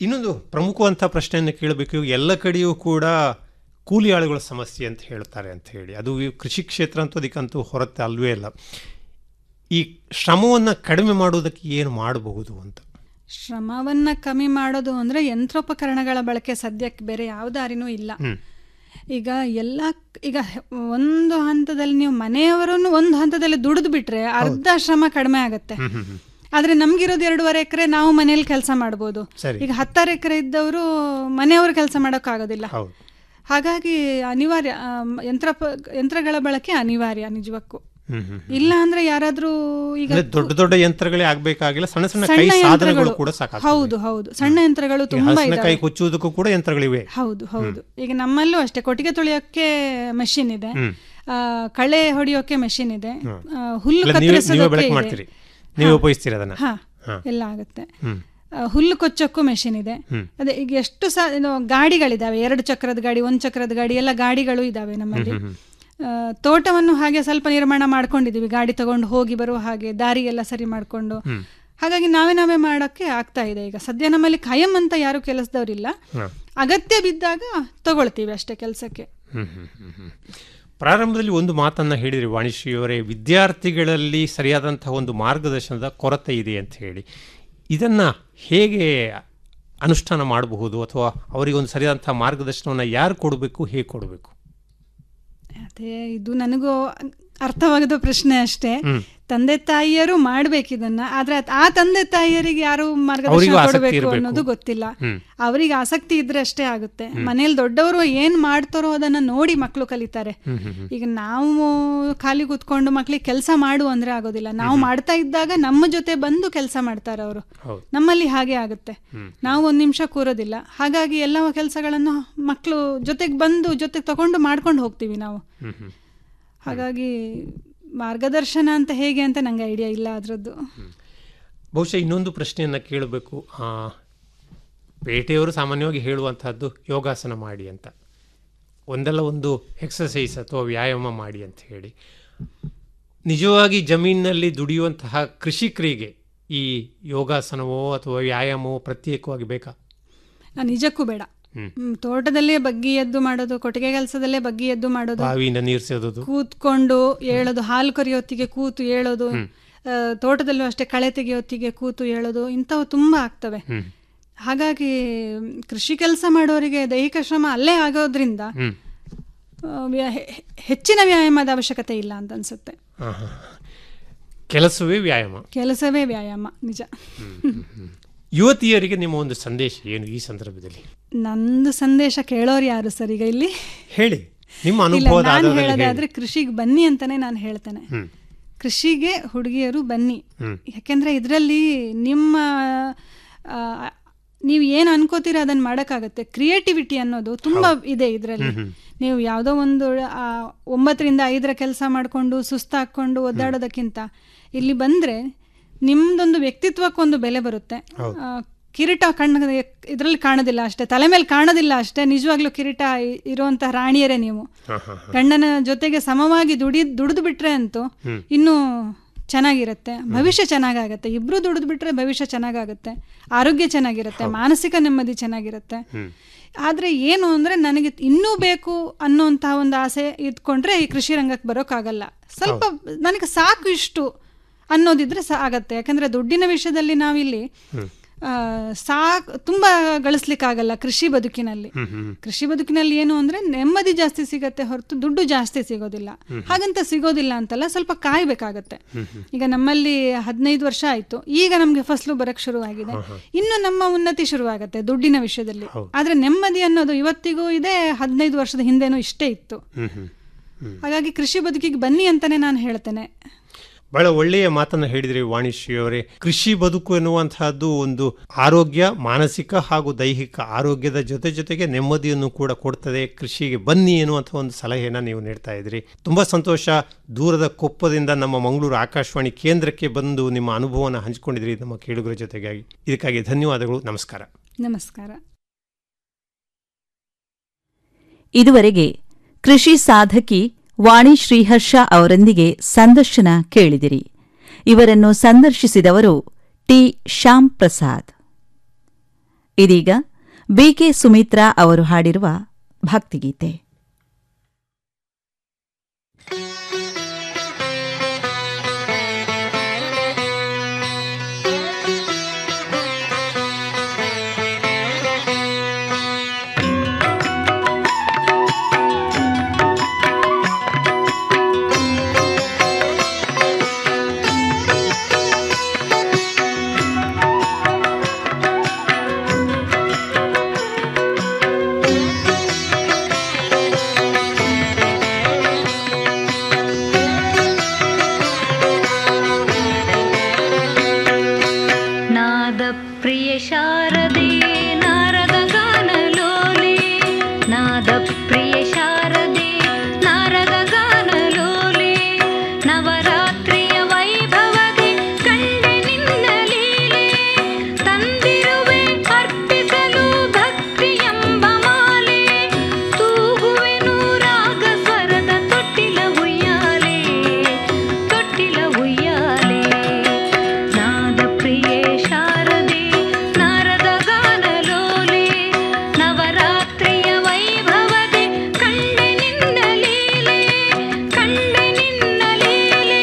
ಇನ್ನೊಂದು ಪ್ರಮುಖವಂತ ಪ್ರಶ್ನೆಯನ್ನು ಕೇಳಬೇಕು ಎಲ್ಲ ಕಡೆಯೂ ಕೂಡ ಕೂಲಿ ಆಳುಗಳ ಸಮಸ್ಯೆ ಅಂತ ಹೇಳ್ತಾರೆ ಅಂತ ಹೇಳಿ ಅದು ಈ ಕೃಷಿ ಕ್ಷೇತ್ರ ಅಂತೂ ಅದಕ್ಕಂತೂ ಹೊರತೆ ಅಲ್ವೇ ಇಲ್ಲ ಈ ಶ್ರಮವನ್ನು ಕಡಿಮೆ ಮಾಡುವುದಕ್ಕೆ ಏನು ಮಾಡಬಹುದು ಅಂತ ಶ್ರಮವನ್ನ ಕಮ್ಮಿ ಮಾಡೋದು ಅಂದ್ರೆ ಯಂತ್ರೋಪಕರಣಗಳ ಬಳಕೆ ಸದ್ಯಕ್ಕೆ ಬೇರೆ ಯಾವ ದಾರಿನೂ ಇಲ್ಲ ಹ್ಮ್. ಈಗ ಎಲ್ಲ ಈಗ ಒಂದು ಹಂತದಲ್ಲಿ ನೀವು ಮನೆಯವರನ್ನು ಒಂದು ಹಂತದಲ್ಲಿ ದುಡಿದು ಬಿಟ್ರೆ ಅರ್ಧ ಶ್ರಮ ಕಡಿಮೆ ಆಗತ್ತೆ ಹ್ಮ್, ಹ್ಮ್, ಹ್ಮ್. ಆದ್ರೆ ನಮ್ಗಿರೋದು ಎರಡೂವರೆ ಎಕರೆ ನಾವು ಮನೇಲಿ ಕೆಲಸ ಮಾಡ್ಬೋದು ಸರಿ. ಈಗ ಹತ್ತಾರು ಎಕರೆ ಇದ್ದವರು ಮನೆಯವರು ಕೆಲಸ ಮಾಡೋಕ್ಕಾಗೋದಿಲ್ಲ ಹೌದು ಹಾಗಾಗಿ ಅನಿವಾರ್ಯ ಆ, ಯಂತ್ರ ಯಂತ್ರಗಳ ಬಳಕೆ ಅನಿವಾರ್ಯ ನಿಜಕ್ಕೂ ಹ್ಮ್, ಹ್ಮ್, ಹ್ಮ್. ಇಲ್ಲ ಅಂದ್ರೆ ಯಾರಾದ್ರೂ ಈಗ ಅಂದ್ರೆ ದೊಡ್ಡ ದೊಡ್ಡ ಯಂತ್ರಗಳೇ ಆಗ್ಬೇಕಾಗಿಲ್ಲ ಸಣ್ಣ ಸಣ್ಣ ಕೈ ಸಣ್ಣ ಸಾಧನಗಳು ಯಂತ್ರಗಳು ಕೂಡ ಸಾಕಾಗ್ತದೆ ಹೌದು ಹೌದು ಸಣ್ಣ ಯಂತ್ರಗಳು ಈ ತುಂಬಾ ಹಲಸಿನಕಾಯಿ ಇದಾವೆ ಕೊಚ್ಚುವುದಕ್ಕೂ ಕೂಡ ಯಂತ್ರಗಳಿವೆ ಹೌದು ಹೌದು ಈಗ ನಮ್ಮಲ್ಲೂ ಅಷ್ಟೇ ಕೊಟ್ಟಿಗೆ ತೊಳೆಯೋಕೆ ಮೆಷಿನ್ ಇದೆ ಹ್ಮ್. ಆ, ಕಳೆ ಹೊಡೆಯೋಕೆ ಮೆಷಿನ್ ಇದೆ ಹ್ಮ್. ಆ, ಹುಲ್ಲು ಇಲ್ಲ, ನೀವೇ- ನೀವೇ ಕತ್ತರಿಸೋದಕ್ಕೆ ಬೆಳಕು ಇದೆ. ಮಾಡ್ತೀರಿ ನೀವು ಹಾ. ಉಪಯೋಗಿಸ್ತೀರಿ ಅದನ್ನ ಹಾ ಹಾ. ಎಲ್ಲ ಆಗುತ್ತೆ ಹ್ಮ್. ಆ, ಹುಲ್ಲು ಕೊಚ್ಚೋಕ್ಕೂ ಮೆಷಿನ್ ಇದೆ ಹ್ಮ್. ಅದೇ ಈಗ ಎಷ್ಟು ಸಹ ಇದು ಗಾಡಿಗಳಿದಾವೆ ಎರಡು ಚಕ್ರದ ಗಾಡಿ ಒಂದು ಚಕ್ರದ ಗಾಡಿ ಎಲ್ಲ ಗಾಡಿಗಳು ಇದಾವೆ ನಮ್ಮಲ್ಲಿ ಹ್ಮ್, ಹ್ಮ್, ಆ, ತೋಟವನ್ನು ಹಾಗೆ ಸ್ವಲ್ಪ ನಿರ್ಮಾಣ ಮಾಡ್ಕೊಂಡಿದೀವಿ ಗಾಡಿ ತಗೊಂಡು ಹೋಗಿ ಬರುವ ಹಾಗೆ ದಾರಿ ಎಲ್ಲ ಸರಿ ಮಾಡ್ಕೊಂಡು ಹ್ಮ್. ಹಾಗಾಗಿ ನಾವೇ ನಾವೇ ಮಾಡೋಕ್ಕೆ ಆಗ್ತಾ ಇದೆ ಈಗ ಸದ್ಯ ನಮ್ಮಲ್ಲಿ ಖಾಯಂ ಅಂತ ಯಾರು ಕೆಲಸದವರಿಲ್ಲ ಹಾ. ಅಗತ್ಯ ಬಿದ್ದಾಗ ತಗೊಳ್ತೀವಿ ಅಷ್ಟೇ ಕೆಲಸಕ್ಕೆ ಹ್ಮ್, ಹ್ಮ್, ಹ್ಮ್, ಹ್ಮ್. ಪ್ರಾರಂಭದಲ್ಲಿ ಒಂದು ಮಾತನ್ನ ಹೇಳಿದ್ರಿ ವಾಣಿಶ್ರೀಯವರೇ ವಿದ್ಯಾರ್ಥಿಗಳಲ್ಲಿ ಸರಿಯಾದಂತಹ ಒಂದು ಮಾರ್ಗದರ್ಶನದ ಕೊರತೆ ಇದೆ ಅಂತ ಹೇಳಿ ಇದನ್ನ ಹೇಗೆ ಅನುಷ್ಠಾನ ಮಾಡಬಹುದು ಅಥವಾ ಅವರಿಗೆ ಒಂದು ಸರಿಯಾದಂತಹ ಮಾರ್ಗದರ್ಶನವನ್ನು ಯಾರು ಕೊಡಬೇಕು ಹೇಗೆ ಕೊಡಬೇಕು ಅದೇ ಇದು ನನಗೂ ಅರ್ಥವಾಗದ ಪ್ರಶ್ನೆ ಅಷ್ಟೇ ಹ್ಮ್. ತಂದೆ ತಾಯಿಯರು ಮಾಡ್ಬೇಕು ಇದನ್ನ ಆದ್ರೆ ಅದ್- ಆ ತಂದೆ ತಾಯಿಯರಿಗೆ ಯಾರು ಅವ್ರಿಗೂ ಮಾರ್ಗದರ್ಶನ ಆಸಕ್ತಿ ಕೊಡಬೇಕು ಇರ್ಬೇಕು. ಅನ್ನೋದು ಗೊತ್ತಿಲ್ಲ ಹ್ಮ್. ಅವರಿಗೆ ಆಸಕ್ತಿ ಇದ್ರೆ ಅಷ್ಟೇ ಆಗುತ್ತೆ ಮನೇಲಿ ದೊಡ್ಡವರು ಏನ್ ಮಾಡ್ತಾರೋ ಅದನ್ನ ನೋಡಿ ಮಕ್ಕಳು ಕಲಿತಾರೆ ಹ್ಮ್, ಹ್ಮ್, ಹ್ಮ್. ಈಗ ನಾವು ಖಾಲಿ ಕೂತ್ಕೊಂಡು ಮಕ್ಳಿಗೆ ಕೆಲಸ ಮಾಡು ಅಂದ್ರೆ ಆಗೋದಿಲ್ಲ ನಾವು ಮಾಡ್ತಾ ಇದ್ದಾಗ ನಮ್ಮ ಜೊತೆ ಬಂದು ಕೆಲಸ ಮಾಡ್ತಾರೆ ಅವರು ಹೌದು ನಮ್ಮಲ್ಲಿ ಹಾಗೆ ಆಗುತ್ತೆ ಹ್ಮ್. ನಾವು ಒಂದ್ ನಿಮಿಷ ಕೂರೋದಿಲ್ಲ ಹಾಗಾಗಿ ಎಲ್ಲ ಕೆಲಸಗಳನ್ನು ಮಕ್ಕಳು ಜೊತೆಗೆ ಬಂದು ಜೊತೆಗೆ ತಗೊಂಡು ಮಾಡ್ಕೊಂಡು ಹೋಗ್ತೀವಿ ನಾವು ಹ್ಮ್, ಹ್ಮ್. ಹಾಗಾಗಿ ಮಾರ್ಗದರ್ಶನ ಅಂತ ಹೇಗೆ ಅಂತ ನಂಗೆ ಐಡಿಯಾ ಇಲ್ಲ ಅದರದ್ದು ಬಹುಶಃ ಇನ್ನೊಂದು ಪ್ರಶ್ನೆಯನ್ನು ಕೇಳಬೇಕು ಆ, ಪೇಟೆಯವರು ಸಾಮಾನ್ಯವಾಗಿ ಹೇಳುವಂತಹದ್ದು ಯೋಗಾಸನ ಮಾಡಿ ಅಂತ ಒಂದಲ್ಲ ಒಂದು ಎಕ್ಸಸೈಸ್ ಅಥವಾ ವ್ಯಾಯಾಮ ಮಾಡಿ ಅಂತ ಹೇಳಿ ನಿಜವಾಗಿ ಜಮೀನಿನಲ್ಲಿ ದುಡಿಯುವಂತಹ ಕೃಷಿಕರಿಗೆ ಈ ಯೋಗಾಸನವೋ ಅಥವಾ ವ್ಯಾಯಾಮವೋ ಪ್ರತ್ಯೇಕವಾಗಿ ಬೇಕಾ ಆ, ನಿಜಕ್ಕೂ ಬೇಡ ಹ್ಮ್. ಹ್ಮ್, ತೋಟದಲ್ಲೇ ಬಗ್ಗಿ ಎದ್ದು ಮಾಡೋದು ಕೊಟ್ಟಿಗೆ ಕೆಲಸದಲ್ಲೇ ಬಗ್ಗಿ ಎದ್ದು ಮಾಡೋದು ಬಾವಿಯಿಂದ ನೀರು ಸೇದೋದು ಕೂತ್ಕೊಂಡು ಏಳೋದು ಹಾಲು ಕರಿಯೋತ್ತಿಗೆ ಕೂತು ಏಳೋದು ಆ, ತೋಟದಲ್ಲೂ ಅಷ್ಟೇ ಕಳೆ ತೆಗೆಯೋತ್ತಿಗೆ ಕೂತು ಏಳೋದು ಇಂಥವು ತುಂಬಾ ಆಗ್ತವೆ ಹ್ಮ್. ಹಾಗಾಗಿ ಮ್, ಕೃಷಿ ಕೆಲಸ ಮಾಡೋರಿಗೆ ದೈಹಿಕ ಶ್ರಮ ಅಲ್ಲೇ ಆಗೋದ್ರಿಂದ ಹ್ಮ್. ಆ, ವ್ಯ- ಹೆ- ಹೆಚ್ಚಿನ ವ್ಯಾಯಾಮದ ಅವಶ್ಯಕತೆ ಇಲ್ಲ ಅಂತ ಅನ್ಸುತ್ತೆ ಹಾ, ಹಾ. ಕೆಲಸವೇ ವ್ಯಾಯಾಮ ಕೆಲಸವೇ ವ್ಯಾಯಾಮ ನಿಜ ಯುವತಿಯರಿಗೆ ನಿಮ್ಮ ಒಂದು ಸಂದೇಶ ಏನು ಈ ಸಂದರ್ಭದಲ್ಲಿ ನಂದು ಸಂದೇಶ ಕೇಳೋರು ಯಾರು ಸರ್ ಈಗ ಇಲ್ಲಿ ಹೇಳಿ ನಿಮ್ಮ ಇಲ್ಲ ಅನುಭವದ ನಾನು ಆಧಾರದಲ್ಲಿ ಹೇಳಿ. ಹೇಳೋದಾದ್ರೆ ಕೃಷಿಗೆ ಬನ್ನಿ ಅಂತಾನೆ ನಾನು ಹೇಳ್ತೇನೆ ಹ್ಮ್. ಕೃಷಿಗೆ ಹುಡುಗಿಯರು ಬನ್ನಿ ಹ್ಮ್. ಯಾಕೆಂದ್ರೆ ಇದರಲ್ಲಿ ನಿಮ್ಮ ಆ, ನೀವು ಏನು ಅನ್ಕೋತೀರ ಅದನ್ನ ಮಾಡೋಕ್ಕಾಗತ್ತೆ ಕ್ರಿಯೇಟಿವಿಟಿ ಅನ್ನೋದು ತುಂಬಾ ಇದೆ ಇದರಲ್ಲಿ ನೀವು ಯಾವುದೋ ಒಂದು ಆ, ಒಂಬತ್ತರಿಂದ ಐದರ ಕೆಲಸ ಮಾಡಿಕೊಂಡು ಸುಸ್ತಾಕೊಂಡು ಒದ್ದಾಡೋದಕ್ಕಿಂತ ಇಲ್ಲಿ ಬಂದ್ರೆ ನಿಮ್ದೊಂದು ವ್ಯಕ್ತಿತ್ವಕ್ಕೊಂದು ಬೆಲೆ ಬರುತ್ತೆ ಹೌದು. ಆ, ಕಿರೀಟ ಕಣ್ಣ ಇದರಲ್ಲಿ ಕಾಣೋದಿಲ್ಲ ಅಷ್ಟೇ ತಲೆ ಮೇಲೆ ಕಾಣೋದಿಲ್ಲ ಅಷ್ಟೇ ನಿಜವಾಗ್ಲೂ ಕಿರೀಟ ಇ- ಇರುವಂತಹ ರಾಣಿಯರೇ ನೀವು ಹಾ, ಹಾ, ಹಾ. ಗಂಡನ ಜೊತೆಗೆ ಸಮವಾಗಿ ದುಡಿ ದುಡಿದು ಬಿಟ್ರೆ ಅಂತೂ ಹ್ಮ್. ಇನ್ನೂ ಚೆನ್ನಾಗಿರುತ್ತೆ ಭವಿಷ್ಯ ಚೆನ್ನಾಗಾಗತ್ತೆ ಇಬ್ರು ದುಡಿದು ಬಿಟ್ರೆ ಭವಿಷ್ಯ ಚೆನ್ನಾಗಾಗುತ್ತೆ ಆರೋಗ್ಯ ಚೆನ್ನಾಗಿರುತ್ತೆ ಮಾನಸಿಕ ನೆಮ್ಮದಿ ಚೆನ್ನಾಗಿರುತ್ತೆ ಹ್ಮ್. ಆದ್ರೆ ಏನು ಅಂದ್ರೆ ನನಗೆ ಇನ್ನೂ ಬೇಕು ಅನ್ನೋಂತಹ ಒಂದು ಆಸೆ ಇದ್ಕೊಂಡ್ರೆ ಈ ಕೃಷಿ ರಂಗಕ್ಕೆ ಬರೋಕ್ಕಾಗಲ್ಲ ಸ್ವಲ್ಪ ನನಗೆ ಸಾಕು ಇಷ್ಟು ಅನ್ನೋದಿದ್ರೆ ಸಾ ಆಗತ್ತೆ ಯಾಕಂದ್ರೆ ದುಡ್ಡಿನ ವಿಷಯದಲ್ಲಿ ನಾವಿಲ್ಲಿ ಆ, ಸಾಕ್ ತುಂಬಾ ಗಳಿಸ್ಲಿಕ್ಕಾಗಲ್ಲ ಕೃಷಿ ಬದುಕಿನಲ್ಲಿ ಹ್ಮ್, ಹ್ಮ್. ಕೃಷಿ ಬದುಕಿನಲ್ಲಿ ಏನು ಅಂದ್ರೆ ನೆಮ್ಮದಿ ಜಾಸ್ತಿ ಸಿಗತ್ತೆ ಹೊರತು ದುಡ್ಡು ಜಾಸ್ತಿ ಸಿಗೋದಿಲ್ಲ ಹಾಗಂತ ಸಿಗೋದಿಲ್ಲ ಅಂತಲ್ಲ ಸ್ವಲ್ಪ ಕಾಯ್ಬೇಕಾಗತ್ತೆ ಈಗ ನಮ್ಮಲ್ಲಿ ಹದಿನೈದು ವರ್ಷ ಆಯ್ತು ಈಗ ನಮ್ಗೆ ಫಸಲು ಬರಕ್ ಶುರುವಾಗಿದೆ ಇನ್ನು ನಮ್ಮ ಉನ್ನತಿ ಶುರುವಾಗತ್ತೆ ದುಡ್ಡಿನ ವಿಷಯದಲ್ಲಿ ಆದ್ರೆ ನೆಮ್ಮದಿ ಅನ್ನೋದು ಇವತ್ತಿಗೂ ಇದೆ ಹದಿನೈದು ವರ್ಷದ ಹಿಂದೆನೂ ಇಷ್ಟೇ ಇತ್ತು ಹ್ಮ್, ಹ್ಮ್. ಹಾಗಾಗಿ ಕೃಷಿ ಬದುಕಿಗೆ ಬನ್ನಿ ಅಂತಾನೆ ನಾನು ಹೇಳ್ತೇನೆ ಬಹಳ ಒಳ್ಳೆಯ ಮಾತನ್ನು ಹೇಳಿದ್ರಿ ವಾಣಿಶ್ರೀಯವರೇ ಕೃಷಿ ಬದುಕು ಎನ್ನುವಂತಹದ್ದು ಒಂದು ಆರೋಗ್ಯ ಮಾನಸಿಕ ಹಾಗೂ ದೈಹಿಕ ಆರೋಗ್ಯದ ಜೊತೆ ಜೊತೆಗೆ ನೆಮ್ಮದಿಯನ್ನು ಕೂಡ ಕೊಡ್ತದೆ ಕೃಷಿಗೆ ಬನ್ನಿ ಎನ್ನುವಂಥ ಒಂದು ಸಲಹೆಯನ್ನು ನೀವು ನೀಡ್ತಾ ಇದ್ರಿ ತುಂಬ ಸಂತೋಷ ದೂರದ ಕೊಪ್ಪದಿಂದ ನಮ್ಮ ಮಂಗಳೂರು ಆಕಾಶವಾಣಿ ಕೇಂದ್ರಕ್ಕೆ ಬಂದು ನಿಮ್ಮ ಅನುಭವವನ್ನು ಹಂಚಿಕೊಂಡಿದ್ರಿ ನಮ್ಮ ಕೇಳುಗರ ಜೊತೆಗಾಗಿ ಇದಕ್ಕಾಗಿ ಧನ್ಯವಾದಗಳು ನಮಸ್ಕಾರ ನಮಸ್ಕಾರ ಇದುವರೆಗೆ ಕೃಷಿ ಸಾಧಕಿ ವಾಣಿ ಶ್ರೀಹರ್ಷ ಅವರೊಂದಿಗೆ ಸಂದರ್ಶನ ಕೇಳಿದಿರಿ ಇವರನ್ನು ಸಂದರ್ಶಿಸಿದವರು ಟಿ ಶ್ಯಾಮ್ ಪ್ರಸಾದ್ ಇದೀಗ ಬಿಕೆ ಸುಮಿತ್ರಾ ಅವರು ಹಾಡಿರುವ ಭಕ್ತಿಗೀತೆ ನಾದ ಪ್ರಿಯ ಶಾರದೆ ನಾರದ ಗಾನಲೋಲೆ ನಾದ ಪ್ರಿಯ ಶಾರದೆ ನಾರದ ಗಾನಲೋಲೆ ನವರಾತ್ರಿಯ ವೈಭವದೆ ಕಂಡೆ ನಿನ್ನ ಲೀಲೆ ತಂದಿರುವೆ ಅರ್ಪಿಸಲು ಭಕ್ತಿ ಎಂಬ ಮಾಲೆ ತೂಗುವೆನು ರಾಗ ಸ್ವರದ ತೊಟ್ಟಿಲ ಉಯ್ಯಾಲೆ ತೊಟ್ಟಿಲ ಉಯ್ಯಾಲೆ ನಾದ ಪ್ರಿಯೆ ಶಾರದೆ ನಾರದ ಗಾನಲೋಲೆ ನವರಾತ್ರಿಯ ವೈಭವದೆ ಕಂಡೆ ನಿನ್ನ ಲೀಲೆ ಕಂಡೆ ನಿನ್ನ ಲೀಲೆ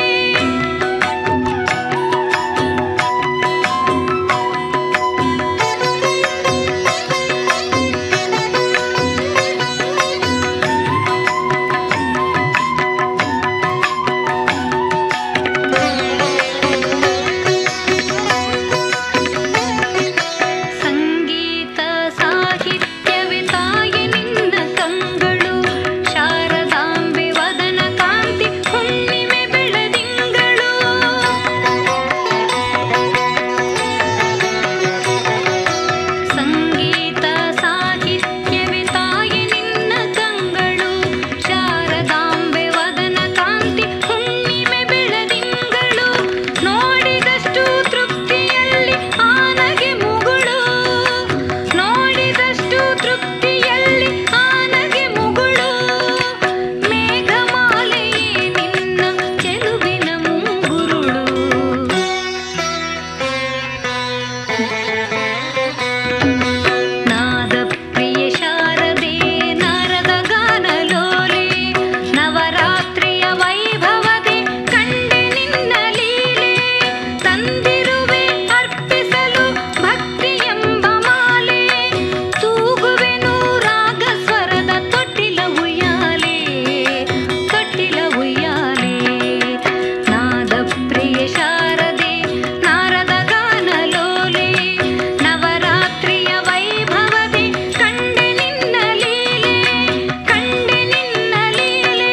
ಸಂಗೀತ ಸಾಹಿತ್ಯವೇ ತಾಯಿ ನಿನ್ನ ಕಂಗಳು ಶಾರದಾಂಬೆ ವದನ ಕಾಂತಿ ಹುಣ್ಣಿಮೆ ಬೆಳದಿಂಗಳು ಸಂಗೀತ ಸಾಹಿತ್ಯವೇ ತಾಯಿ ನಿನ್ನ ಕಂಗಳು ಶಾರದಾಂಬೆ ವದನ ಕಾಂತಿ ಹುಣ್ಣಿಮೆ ಬೆಳದಿಂಗಳು ನೋಡಿದಷ್ಟು ತೃಪ್ತಿಯಲ್ಲಿ ಆನಗೆ ಮುಗುಳು ನೋಡಿದಷ್ಟು ತೃಪ್ತಿಯಲ್ಲಿ ಆನಗೆ ಮುಗುಳು ಮೇಘಮಾಲೆಯೇ ನಿನ್ನ ಚೆಲುವಿನ ಮುಂಗುರುಳು ನಾದ ಪ್ರಿಯ ಶಾರದೆ ನಾರದ ಗಾನಲೋಲೆ ನವರಾತ್ರಿಯ ವೈಭವದೆ ಕಂಡೆ ನಿನ್ನ ಲೀಲೆ ತಂದಿರುವೆ ಅರ್ಪಿಸಲು ಭಕ್ತಿ ಎಂಬ ಮಾಲೆ ತೂಗುವೆನು ರಾಗ ಸ್ವರದ ತೊಟ್ಟಿಲ ಉಯ್ಯಾಲೆ ತೊಟ್ಟಿಲ ಉಯ್ಯಾಲೆ ನಾದ ಪ್ರಿಯ ಶಾರದೆ ನಾರದ ಗಾನಲೋಲೆ ನವರಾತ್ರಿಯ ವೈಭವದೆ ಕಂಡೆ ನಿನ್ನ ಲೀಲೆ ಕಂಡೆ ನಿನ್ನ ಲೀಲೆ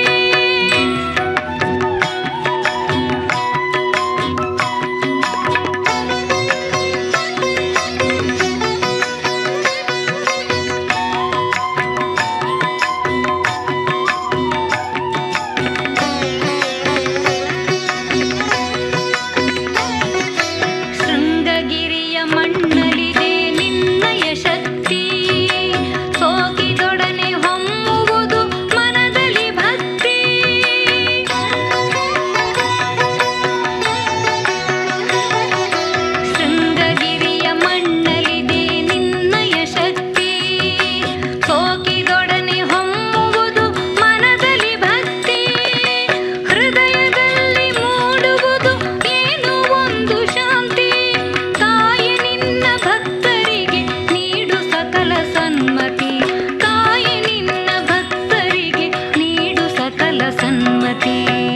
ಶೃಂಗಗಿರಿಯ ಮಣ್ಣಲಿದೆ ನಿನ್ನಯ ಶಕ್ತಿ ಸೋಕಿದೊಡನೆ ಹೊಮ್ಮುವುದು ಮನದಲ್ಲಿ ಭಕ್ತಿ ಶೃಂಗಗಿರಿಯ ಮಣ್ಣಲಿದೆ ನಿನ್ನಯ ಶಕ್ತಿ ಸೋಕಿದೊಡನೆ ಹೊಮ್ಮುವುದು ಮನದಲ್ಲಿ ಭಕ್ತಿ ಹೃದಯದಲ್ಲಿ ಮೂಡುವುದು ಏನು ಒಂದು ಶಾಂತಿ ತಾಯಿ ನಿನ್ನ ಭಕ್ತರಿಗೆ ನೀಡು ಸಕಲ ಸನ್ಮತಿ ತಾಯಿ ನಿನ್ನ ಭಕ್ತರಿಗೆ ನೀಡು ಸಕಲ ಸನ್ಮತಿ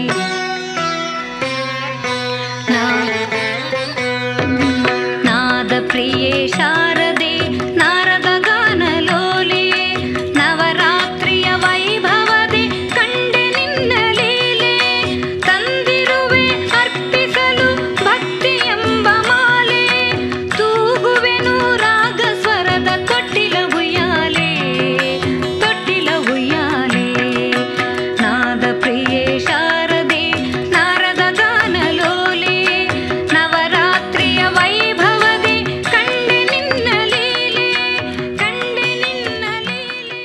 ನಾದ ಪ್ರಿಯೆ ಶಾರದೆ ನಾರದ ಗಾನಲೋಲೆ ನವರಾತ್ರಿಯ ವೈಭವದೆ ಕಂಡೆ ನಿನ್ನ ಲೀಲೆ ತಂದಿರುವೆ ಅರ್ಪಿಸಲು ಭಕ್ತಿ ಎಂಬ ಮಾಲೆ ತೂಗುವೆನು ರಾಗ ಸ್ವರದ ತೊಟ್ಟಿಲ ಉಯ್ಯಾಲೆ ತೊಟ್ಟಿಲ ಉಯ್ಯಾಲೆ ನಾದ ಪ್ರಿಯೆ ಶಾರದೆ ನಾರದ ಗಾನಲೋಲೆ ನವರಾತ್ರಿಯ ವೈಭವದೆ ಕಂಡೆ ನಿನ್ನ ಲೀಲೆ ಕಂಡೆ ನಿನ್ನ ಲೀಲೆ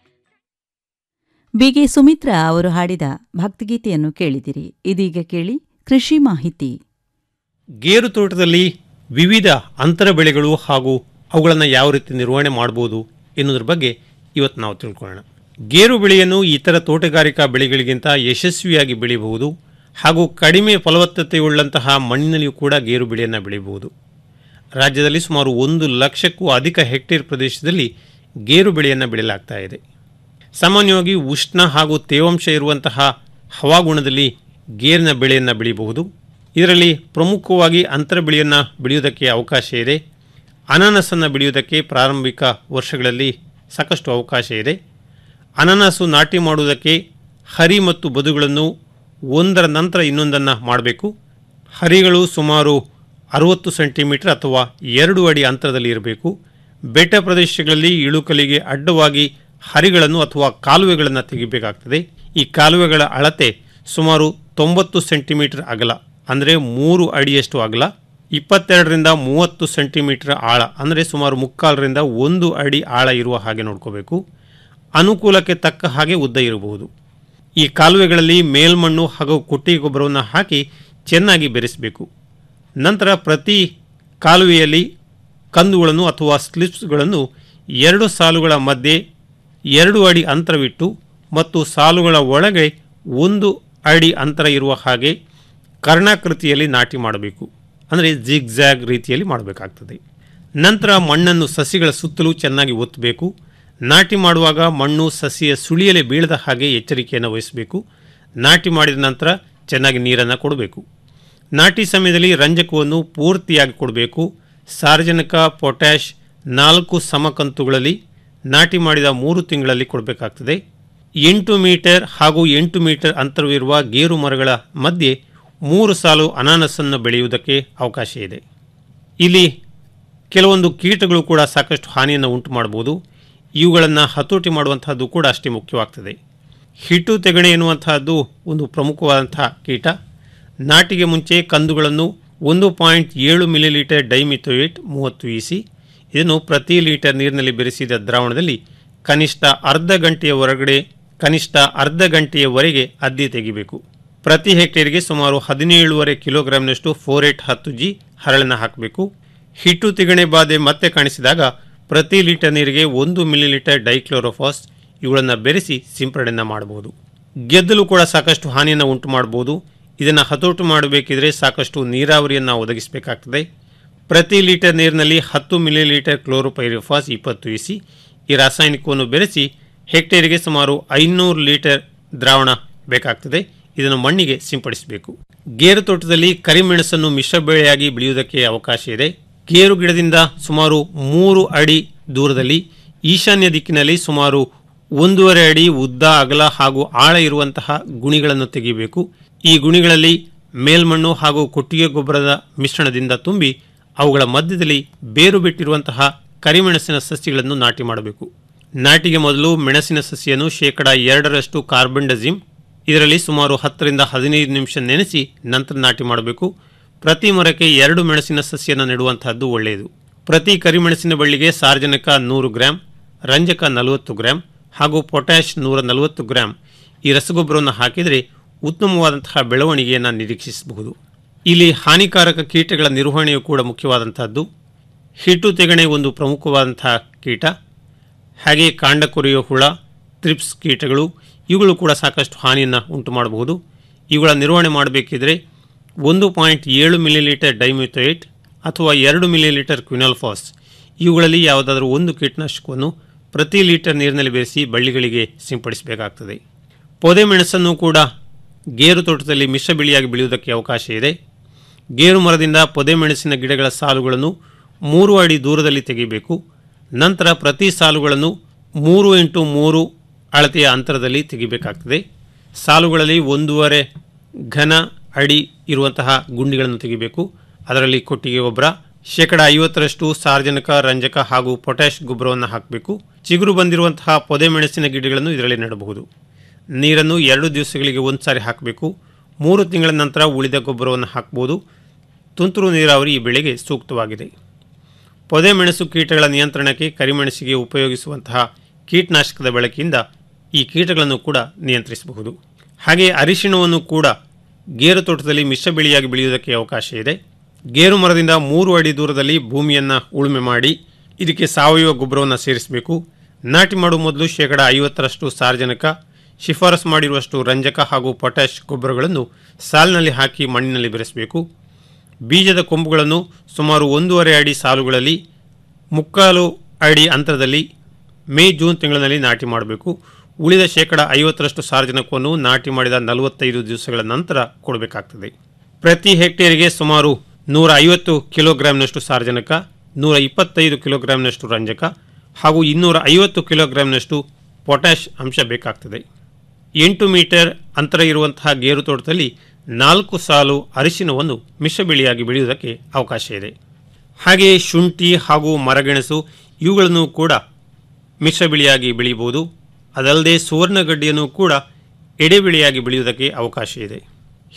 ಬಿಗೆ ಸುಮಿತ್ರಾ ಅವರು ಹಾಡಿದ ಭಕ್ತಿಗೀತೆಯನ್ನು ಕೇಳಿದಿರಿ ಇದೀಗ ಕೇಳಿ ಕೃಷಿ ಮಾಹಿತಿ ಗೇರು ತೋಟದಲ್ಲಿ ವಿವಿಧ ಅಂತರ ಬೆಳೆಗಳು ಹಾಗೂ ಅವುಗಳನ್ನು ಯಾವ ರೀತಿ ನಿರ್ವಹಣೆ ಮಾಡ್ಬೋದು ಎನ್ನುವುದ್ರ ಬಗ್ಗೆ ಇವತ್ತು ನಾವು ತಿಳ್ಕೊಳ್ಳೋಣ ಗೇರು ಬೆಳೆಯನ್ನು ಇತರ ತೋಟಗಾರಿಕಾ ಬೆಳೆಗಳಿಗಿಂತ ಯಶಸ್ವಿಯಾಗಿ ಬೆಳೆಯಬಹುದು ಹಾಗೂ ಕಡಿಮೆ ಫಲವತ್ತತೆಯುಳ್ಳಂತಹ ಮಣ್ಣಿನಲ್ಲಿಯೂ ಕೂಡ ಗೇರು ಬೆಳೆಯನ್ನು ಬೆಳೆಯಬಹುದು ರಾಜ್ಯದಲ್ಲಿ ಸುಮಾರು ಒಂದು ಲಕ್ಷಕ್ಕೂ ಅಧಿಕ ಹೆಕ್ಟೇರ್ ಪ್ರದೇಶದಲ್ಲಿ ಗೇರು ಬೆಳೆಯನ್ನು ಬೆಳೆಯಲಾಗ್ತಾ ಇದೆ ಸಾಮಾನ್ಯವಾಗಿ ಉಷ್ಣ ಹಾಗೂ ತೇವಾಂಶ ಇರುವಂತಹ ಹವಾಗುಣದಲ್ಲಿ ಗೇರಿನ ಬೆಳೆಯನ್ನು ಬೆಳೆಯಬಹುದು ಇದರಲ್ಲಿ ಪ್ರಮುಖವಾಗಿ ಅಂತರ ಬೆಳೆಯನ್ನು ಬೆಳೆಯುವುದಕ್ಕೆ ಅವಕಾಶ ಇದೆ ಅನಾನಸನ್ನು ಬೆಳೆಯುವುದಕ್ಕೆ ಪ್ರಾರಂಭಿಕ ವರ್ಷಗಳಲ್ಲಿ ಸಾಕಷ್ಟು ಅವಕಾಶ ಇದೆ ಅನಾನಸು ನಾಟಿ ಮಾಡುವುದಕ್ಕೆ ಹರಿ ಮತ್ತು ಬದುಗಳನ್ನು ಒಂದರ ನಂತರ ಇನ್ನೊಂದನ್ನು ಮಾಡಬೇಕು ಹರಿಗಳು ಸುಮಾರು ಅರುವತ್ತು ಸೆಂಟಿಮೀಟರ್ ಅಥವಾ ಎರಡು ಅಡಿ ಅಂತರದಲ್ಲಿ ಇರಬೇಕು ಬೆಟ್ಟ ಪ್ರದೇಶಗಳಲ್ಲಿ ಇಳುಕಲಿಗೆ ಅಡ್ಡವಾಗಿ ಹರಿಗಳನ್ನು ಅಥವಾ ಕಾಲುವೆಗಳನ್ನು ತೆಗಿಬೇಕಾಗ್ತದೆ ಈ ಕಾಲುವೆಗಳ ಅಳತೆ ಸುಮಾರು ತೊಂಬತ್ತು ಸೆಂಟಿಮೀಟರ್ ಅಗಲ ಅಂದರೆ ಮೂರು ಅಡಿಯಷ್ಟು ಅಗಲ ಇಪ್ಪತ್ತೆರಡರಿಂದ ಮೂವತ್ತು ಸೆಂಟಿಮೀಟರ್ ಆಳ ಅಂದರೆ ಸುಮಾರು ಮುಕ್ಕಾಲರಿಂದ ಒಂದು ಅಡಿ ಆಳ ಇರುವ ಹಾಗೆ ನೋಡ್ಕೋಬೇಕು ಅನುಕೂಲಕ್ಕೆ ತಕ್ಕ ಹಾಗೆ ಉದ್ದ ಇರಬಹುದು ಈ ಕಾಲುವೆಗಳಲ್ಲಿ ಮೇಲ್ಮಣ್ಣು ಹಾಗೂ ಕೊಟ್ಟಿಗೆ ಗೊಬ್ಬರವನ್ನು ಹಾಕಿ ಚೆನ್ನಾಗಿ ಬೆರೆಸಬೇಕು ನಂತರ ಪ್ರತಿ ಕಾಲುವೆಯಲ್ಲಿ ಕಂದುಗಳನ್ನು ಅಥವಾ ಸ್ಲಿಪ್ಸ್ಗಳನ್ನು ಎರಡು ಸಾಲುಗಳ ಮಧ್ಯೆ ಎರಡು ಅಡಿ ಅಂತರವಿಟ್ಟು ಮತ್ತು ಸಾಲುಗಳ ಒಳಗೆ ಒಂದು ಅಡಿ ಅಂತರ ಇರುವ ಹಾಗೆ ಕರ್ಣಾಕೃತಿಯಲ್ಲಿ ನಾಟಿ ಮಾಡಬೇಕು ಅಂದರೆ ಜಿಗ್ಜ್ಯಾಗ್ ರೀತಿಯಲ್ಲಿ ಮಾಡಬೇಕಾಗ್ತದೆ ನಂತರ ಮಣ್ಣನ್ನು ಸಸಿಗಳ ಸುತ್ತಲೂ ಚೆನ್ನಾಗಿ ಒತ್ತಬೇಕು ನಾಟಿ ಮಾಡುವಾಗ ಮಣ್ಣು ಸಸಿಯ ಸುಳಿಯಲೆ ಬೀಳದ ಹಾಗೆ ಎಚ್ಚರಿಕೆಯನ್ನು ವಹಿಸಬೇಕು ನಾಟಿ ಮಾಡಿದ ನಂತರ ಚೆನ್ನಾಗಿ ನೀರನ್ನು ಕೊಡಬೇಕು ನಾಟಿ ಸಮಯದಲ್ಲಿ ರಂಜಕವನ್ನು ಪೂರ್ತಿಯಾಗಿ ಕೊಡಬೇಕು ಸಾರ್ವಜನಿಕ ಪೊಟ್ಯಾಷ್ ನಾಲ್ಕು ಸಮಕಂತುಗಳಲ್ಲಿ ನಾಟಿ ಮಾಡಿದ ಮೂರು ತಿಂಗಳಲ್ಲಿ ಕೊಡಬೇಕಾಗ್ತದೆ ಎಂಟು ಮೀಟರ್ ಹಾಗೂ ಎಂಟು ಮೀಟರ್ ಅಂತರವಿರುವ ಗೇರು ಮರಗಳ ಮಧ್ಯೆ ಮೂರು ಸಾಲು ಅನಾನಸನ್ನು ಬೆಳೆಯುವುದಕ್ಕೆ ಅವಕಾಶ ಇದೆ ಇಲ್ಲಿ ಕೆಲವೊಂದು ಕೀಟಗಳು ಕೂಡ ಸಾಕಷ್ಟು ಹಾನಿಯನ್ನು ಉಂಟು ಮಾಡಬಹುದು ಇವುಗಳನ್ನು ಹತೋಟಿ ಮಾಡುವಂತಹದ್ದು ಕೂಡ ಅಷ್ಟೇ ಮುಖ್ಯವಾಗ್ತದೆ ಹಿಟ್ಟು ತೆಗಣೆ ಎನ್ನುವಂತಹದ್ದು ಒಂದು ಪ್ರಮುಖವಾದಂತಹ ಕೀಟ ನಾಟಿಗೆ ಮುಂಚೆ ಕಂದುಗಳನ್ನು ಒಂದು ಪಾಯಿಂಟ್ ಏಳು ಮಿಲಿಲೀಟರ್ ಡೈಮಿಥೋಯೇಟ್ ಮೂವತ್ತು ಇಸಿ ಇದನ್ನು ಪ್ರತಿ ಲೀಟರ್ ನೀರಿನಲ್ಲಿ ಬೆರೆಸಿದ ದ್ರಾವಣದಲ್ಲಿ ಕನಿಷ್ಠ ಅರ್ಧ ಗಂಟೆಯ ಹೊರಗಡೆ ಕನಿಷ್ಠ ಅರ್ಧ ಗಂಟೆಯವರೆಗೆ ಅದ್ದಿ ತೆಗಿಬೇಕು ಪ್ರತಿ ಹೆಕ್ಟೇರ್ಗೆ ಸುಮಾರು ಹದಿನೇಳುವರೆ ಕಿಲೋಗ್ರಾಂನಷ್ಟು ಫೋರೇಟ್ ಹತ್ತು ಜಿ ಹರಳನ್ನು ಹಾಕಬೇಕು ಹಿಟ್ಟು ತಿಗಣೆ ಬಾಧೆ ಮತ್ತೆ ಕಾಣಿಸಿದಾಗ ಪ್ರತಿ ಲೀಟರ್ ನೀರಿಗೆ ಒಂದು ಮಿಲಿಲೀಟರ್ ಡೈಕ್ಲೋರೋಫಾಸ್ ಇವುಗಳನ್ನು ಬೆರೆಸಿ ಸಿಂಪಡಣೆಯನ್ನು ಮಾಡಬಹುದು ಗೆದ್ದಲು ಕೂಡ ಸಾಕಷ್ಟು ಹಾನಿಯನ್ನು ಉಂಟು ಮಾಡಬಹುದು ಇದನ್ನು ಹತೋಟು ಮಾಡಬೇಕಿದ್ರೆ ಸಾಕಷ್ಟು ನೀರಾವರಿಯನ್ನು ಒದಗಿಸಬೇಕಾಗ್ತದೆ ಪ್ರತಿ ಲೀಟರ್ ನೀರಿನಲ್ಲಿ ಹತ್ತು ಮಿಲಿಲೀಟರ್ ಕ್ಲೋರೋಪೈರಿಫಾಸ್ ಇಪ್ಪತ್ತು ಇಸಿ ಈ ರಾಸಾಯನಿಕವನ್ನು ಬೆರೆಸಿ ಹೆಕ್ಟೇರಿಗೆ ಸುಮಾರು ಐನೂರು ಲೀಟರ್ ದ್ರಾವಣ ಬೇಕಾಗ್ತದೆ ಇದನ್ನು ಮಣ್ಣಿಗೆ ಸಿಂಪಡಿಸಬೇಕು ಗೇರು ತೋಟದಲ್ಲಿ ಕರಿಮೆಣಸನ್ನು ಮಿಶ್ರ ಬೆಳೆಯಾಗಿ ಬೆಳೆಯುವುದಕ್ಕೆ ಅವಕಾಶ ಇದೆ ಗೇರು ಗಿಡದಿಂದ ಸುಮಾರು ಮೂರು ಅಡಿ ದೂರದಲ್ಲಿ ಈಶಾನ್ಯ ದಿಕ್ಕಿನಲ್ಲಿ ಸುಮಾರು ಒಂದೂವರೆ ಅಡಿ ಉದ್ದ ಅಗಲ ಹಾಗೂ ಆಳ ಇರುವಂತಹ ಗುಣಿಗಳನ್ನು ತೆಗೆಯಬೇಕು ಈ ಗುಣಿಗಳಲ್ಲಿ ಮೇಲ್ಮಣ್ಣು ಹಾಗೂ ಕೊಟ್ಟಿಗೆ ಗೊಬ್ಬರದ ಮಿಶ್ರಣದಿಂದ ತುಂಬಿ ಅವುಗಳ ಮಧ್ಯದಲ್ಲಿ ಬೇರು ಬಿಟ್ಟಿರುವಂತಹ ಕರಿಮೆಣಸಿನ ಸಸ್ಯಗಳನ್ನು ನಾಟಿ ಮಾಡಬೇಕು ನಾಟಿಗೆ ಮೊದಲು ಮೆಣಸಿನ ಸಸಿಯನ್ನು ಶೇಕಡ ಎರಡರಷ್ಟು ಕಾರ್ಬನ್ ಡಜಿಮ್ ಇದರಲ್ಲಿ ಸುಮಾರು ಹತ್ತರಿಂದ ಹದಿನೈದು ನಿಮಿಷ ನೆನೆಸಿ ನಂತರ ನಾಟಿ ಮಾಡಬೇಕು ಪ್ರತಿ ಮರಕ್ಕೆ ಎರಡು ಮೆಣಸಿನ ಸಸಿಯನ್ನು ನೆಡುವಂತಹದ್ದು ಒಳ್ಳೆಯದು ಪ್ರತಿ ಕರಿಮೆಣಸಿನ ಬಳ್ಳಿಗೆ ಸಾರ್ವಜನಿಕ ನೂರು ಗ್ರಾಂ ರಂಜಕ ನಲವತ್ತು ಗ್ರಾಂ ಹಾಗೂ ಪೊಟ್ಯಾಷ್ ನೂರ ನಲವತ್ತು ಗ್ರಾಂ ಈ ರಸಗೊಬ್ಬರವನ್ನು ಹಾಕಿದರೆ ಉತ್ತಮವಾದಂತಹ ಬೆಳವಣಿಗೆಯನ್ನು ನಿರೀಕ್ಷಿಸಬಹುದು ಇಲ್ಲಿ ಹಾನಿಕಾರಕ ಕೀಟಗಳ ನಿರ್ವಹಣೆಯು ಕೂಡ ಮುಖ್ಯವಾದಂತಹದ್ದು ಹಿಟ್ಟು ತೆಗಣೆ ಒಂದು ಪ್ರಮುಖವಾದಂತಹ ಕೀಟ ಹಾಗೆ ಕಾಂಡ ಕೊರೆಯುವ ಹುಳ ತ್ರಿಪ್ಸ್ ಕೀಟಗಳು ಇವುಗಳು ಕೂಡ ಸಾಕಷ್ಟು ಹಾನಿಯನ್ನು ಉಂಟು ಮಾಡಬಹುದು ಇವುಗಳ ನಿರ್ವಹಣೆ ಮಾಡಬೇಕಿದ್ರೆ ಒಂದು ಪಾಯಿಂಟ್ ಏಳು ಮಿಲಿಲೀಟರ್ ಡೈಮಿಥೋಯೇಟ್ ಅಥವಾ ಎರಡು ಮಿಲಿಲೀಟರ್ ಕ್ವಿನಾಲ್ಫಾಸ್ ಇವುಗಳಲ್ಲಿ ಯಾವುದಾದರೂ ಒಂದು ಕೀಟನಾಶಕವನ್ನು ಪ್ರತಿ ಲೀಟರ್ ನೀರಿನಲ್ಲಿ ಬೆರೆಸಿ ಬಳ್ಳಿಗಳಿಗೆ ಸಿಂಪಡಿಸಬೇಕಾಗ್ತದೆ ಪೊದೆ ಮೆಣಸನ್ನು ಕೂಡ ಗೇರು ತೋಟದಲ್ಲಿ ಮಿಶ್ರ ಬೆಳೆಯಾಗಿ ಬೆಳೆಯುವುದಕ್ಕೆ ಅವಕಾಶ ಇದೆ ಗೇರು ಮರದಿಂದ ಪೊದೆ ಮೆಣಸಿನ ಗಿಡಗಳ ಸಾಲುಗಳನ್ನು ಮೂರು ಅಡಿ ದೂರದಲ್ಲಿ ತೆಗೆಯಬೇಕು ನಂತರ ಪ್ರತಿ ಸಾಲುಗಳನ್ನು ಮೂರು ಇಂಟು ಮೂರು ಅಳತೆಯ ಅಂತರದಲ್ಲಿ ತೆಗಿಬೇಕಾಗ್ತದೆ ಸಾಲುಗಳಲ್ಲಿ ಒಂದೂವರೆ ಘನ ಅಡಿ ಇರುವಂತಹ ಗುಂಡಿಗಳನ್ನು ತೆಗಿಬೇಕು ಅದರಲ್ಲಿ ಕೊಟ್ಟಿಗೆ ಗೊಬ್ಬರ ಶೇಕಡ ಐವತ್ತರಷ್ಟು ಸಾರ್ವಜನಿಕ ರಂಜಕ ಹಾಗೂ ಪೊಟ್ಯಾಷ್ ಗೊಬ್ಬರವನ್ನು ಹಾಕಬೇಕು ಚಿಗುರು ಬಂದಿರುವಂತಹ ಪೊದೆ ಮೆಣಸಿನ ಗಿಡಗಳನ್ನು ಇದರಲ್ಲಿ ನೆಡಬಹುದು ನೀರನ್ನು ಎರಡು ದಿವಸಗಳಿಗೆ ಒಂದು ಸಾರಿ ಹಾಕಬೇಕು ಮೂರು ತಿಂಗಳ ನಂತರ ಉಳಿದ ಗೊಬ್ಬರವನ್ನು ಹಾಕಬಹುದು ತುಂತುರು ನೀರಾವರಿ ಈ ಬೆಳೆಗೆ ಸೂಕ್ತವಾಗಿದೆ ಪೊದೆ ಮೆಣಸು ಕೀಟಗಳ ನಿಯಂತ್ರಣಕ್ಕೆ ಕರಿಮೆಣಸಿಗೆ ಉಪಯೋಗಿಸುವಂತಹ ಕೀಟನಾಶಕದ ಬಳಕೆಯಿಂದ ಈ ಕೀಟಗಳನ್ನು ಕೂಡ ನಿಯಂತ್ರಿಸಬಹುದು ಹಾಗೆ ಅರಿಶಿಣವನ್ನು ಕೂಡ ಗೇರು ತೋಟದಲ್ಲಿ ಮಿಶ್ರ ಬೆಳೆಯಾಗಿ ಬೆಳೆಯುವುದಕ್ಕೆ ಅವಕಾಶ ಇದೆ ಗೇರು ಮರದಿಂದ ಮೂರು ಅಡಿ ದೂರದಲ್ಲಿ ಭೂಮಿಯನ್ನು ಉಳುಮೆ ಮಾಡಿ ಇದಕ್ಕೆ ಸಾವಯವ ಗೊಬ್ಬರವನ್ನು ಸೇರಿಸಬೇಕು ನಾಟಿ ಮಾಡುವ ಮೊದಲು ಶೇಕಡ ಐವತ್ತರಷ್ಟು ಸಾರಜನಕ ಶಿಫಾರಸು ಮಾಡಿರುವಷ್ಟು ರಂಜಕ ಹಾಗೂ ಪೊಟ್ಯಾಷ್ ಗೊಬ್ಬರಗಳನ್ನು ಸಾಲಿನಲ್ಲಿ ಹಾಕಿ ಮಣ್ಣಿನಲ್ಲಿ ಬೆರೆಸಬೇಕು ಬೀಜದ ಕೊಂಬುಗಳನ್ನು ಸುಮಾರು ಒಂದೂವರೆ ಅಡಿ ಸಾಲುಗಳಲ್ಲಿ ಮುಕ್ಕಾಲು ಅಡಿ ಅಂತರದಲ್ಲಿ ಮೇ ಜೂನ್ ತಿಂಗಳಿನಲ್ಲಿ ನಾಟಿ ಮಾಡಬೇಕು ಉಳಿದ ಶೇಕಡ ಐವತ್ತರಷ್ಟು ಸಾರಜನಕವನ್ನು ನಾಟಿ ಮಾಡಿದ ನಲವತ್ತೈದು ದಿವಸಗಳ ನಂತರ ಕೊಡಬೇಕಾಗ್ತದೆ ಪ್ರತಿ ಹೆಕ್ಟೇರಿಗೆ ಸುಮಾರು ನೂರ ಐವತ್ತು ಕಿಲೋಗ್ರಾಂನಷ್ಟು ಸಾರಜನಕ ನೂರ ಇಪ್ಪತ್ತೈದು ಕಿಲೋಗ್ರಾಂನಷ್ಟು ರಂಜಕ ಹಾಗೂ ಇನ್ನೂರ ಐವತ್ತು ಕಿಲೋಗ್ರಾಂನಷ್ಟು ಪೊಟ್ಯಾಷ್ ಅಂಶ ಬೇಕಾಗ್ತದೆ ಎಂಟು ಮೀಟರ್ ಅಂತರ ಇರುವಂತಹ ಗೇರು ತೋಟದಲ್ಲಿ ನಾಲ್ಕು ಸಾಲು ಅರಿಶಿನವನ್ನು ಮಿಶ್ರ ಬೆಳೆಯಾಗಿ ಬೆಳೆಯುವುದಕ್ಕೆ ಅವಕಾಶ ಇದೆ ಹಾಗೆಯೇ ಶುಂಠಿ ಹಾಗೂ ಮರಗೆಣಸು ಇವುಗಳನ್ನು ಕೂಡ ಮಿಶ್ರ ಬೆಳೆಯಾಗಿ ಬೆಳೆಯಬಹುದು ಅದಲ್ಲದೆ ಸುವರ್ಣಗಡ್ಡೆಯನ್ನು ಕೂಡ ಎಡೆ ಬೆಳೆಯಾಗಿ ಬೆಳೆಯುವುದಕ್ಕೆ ಅವಕಾಶ ಇದೆ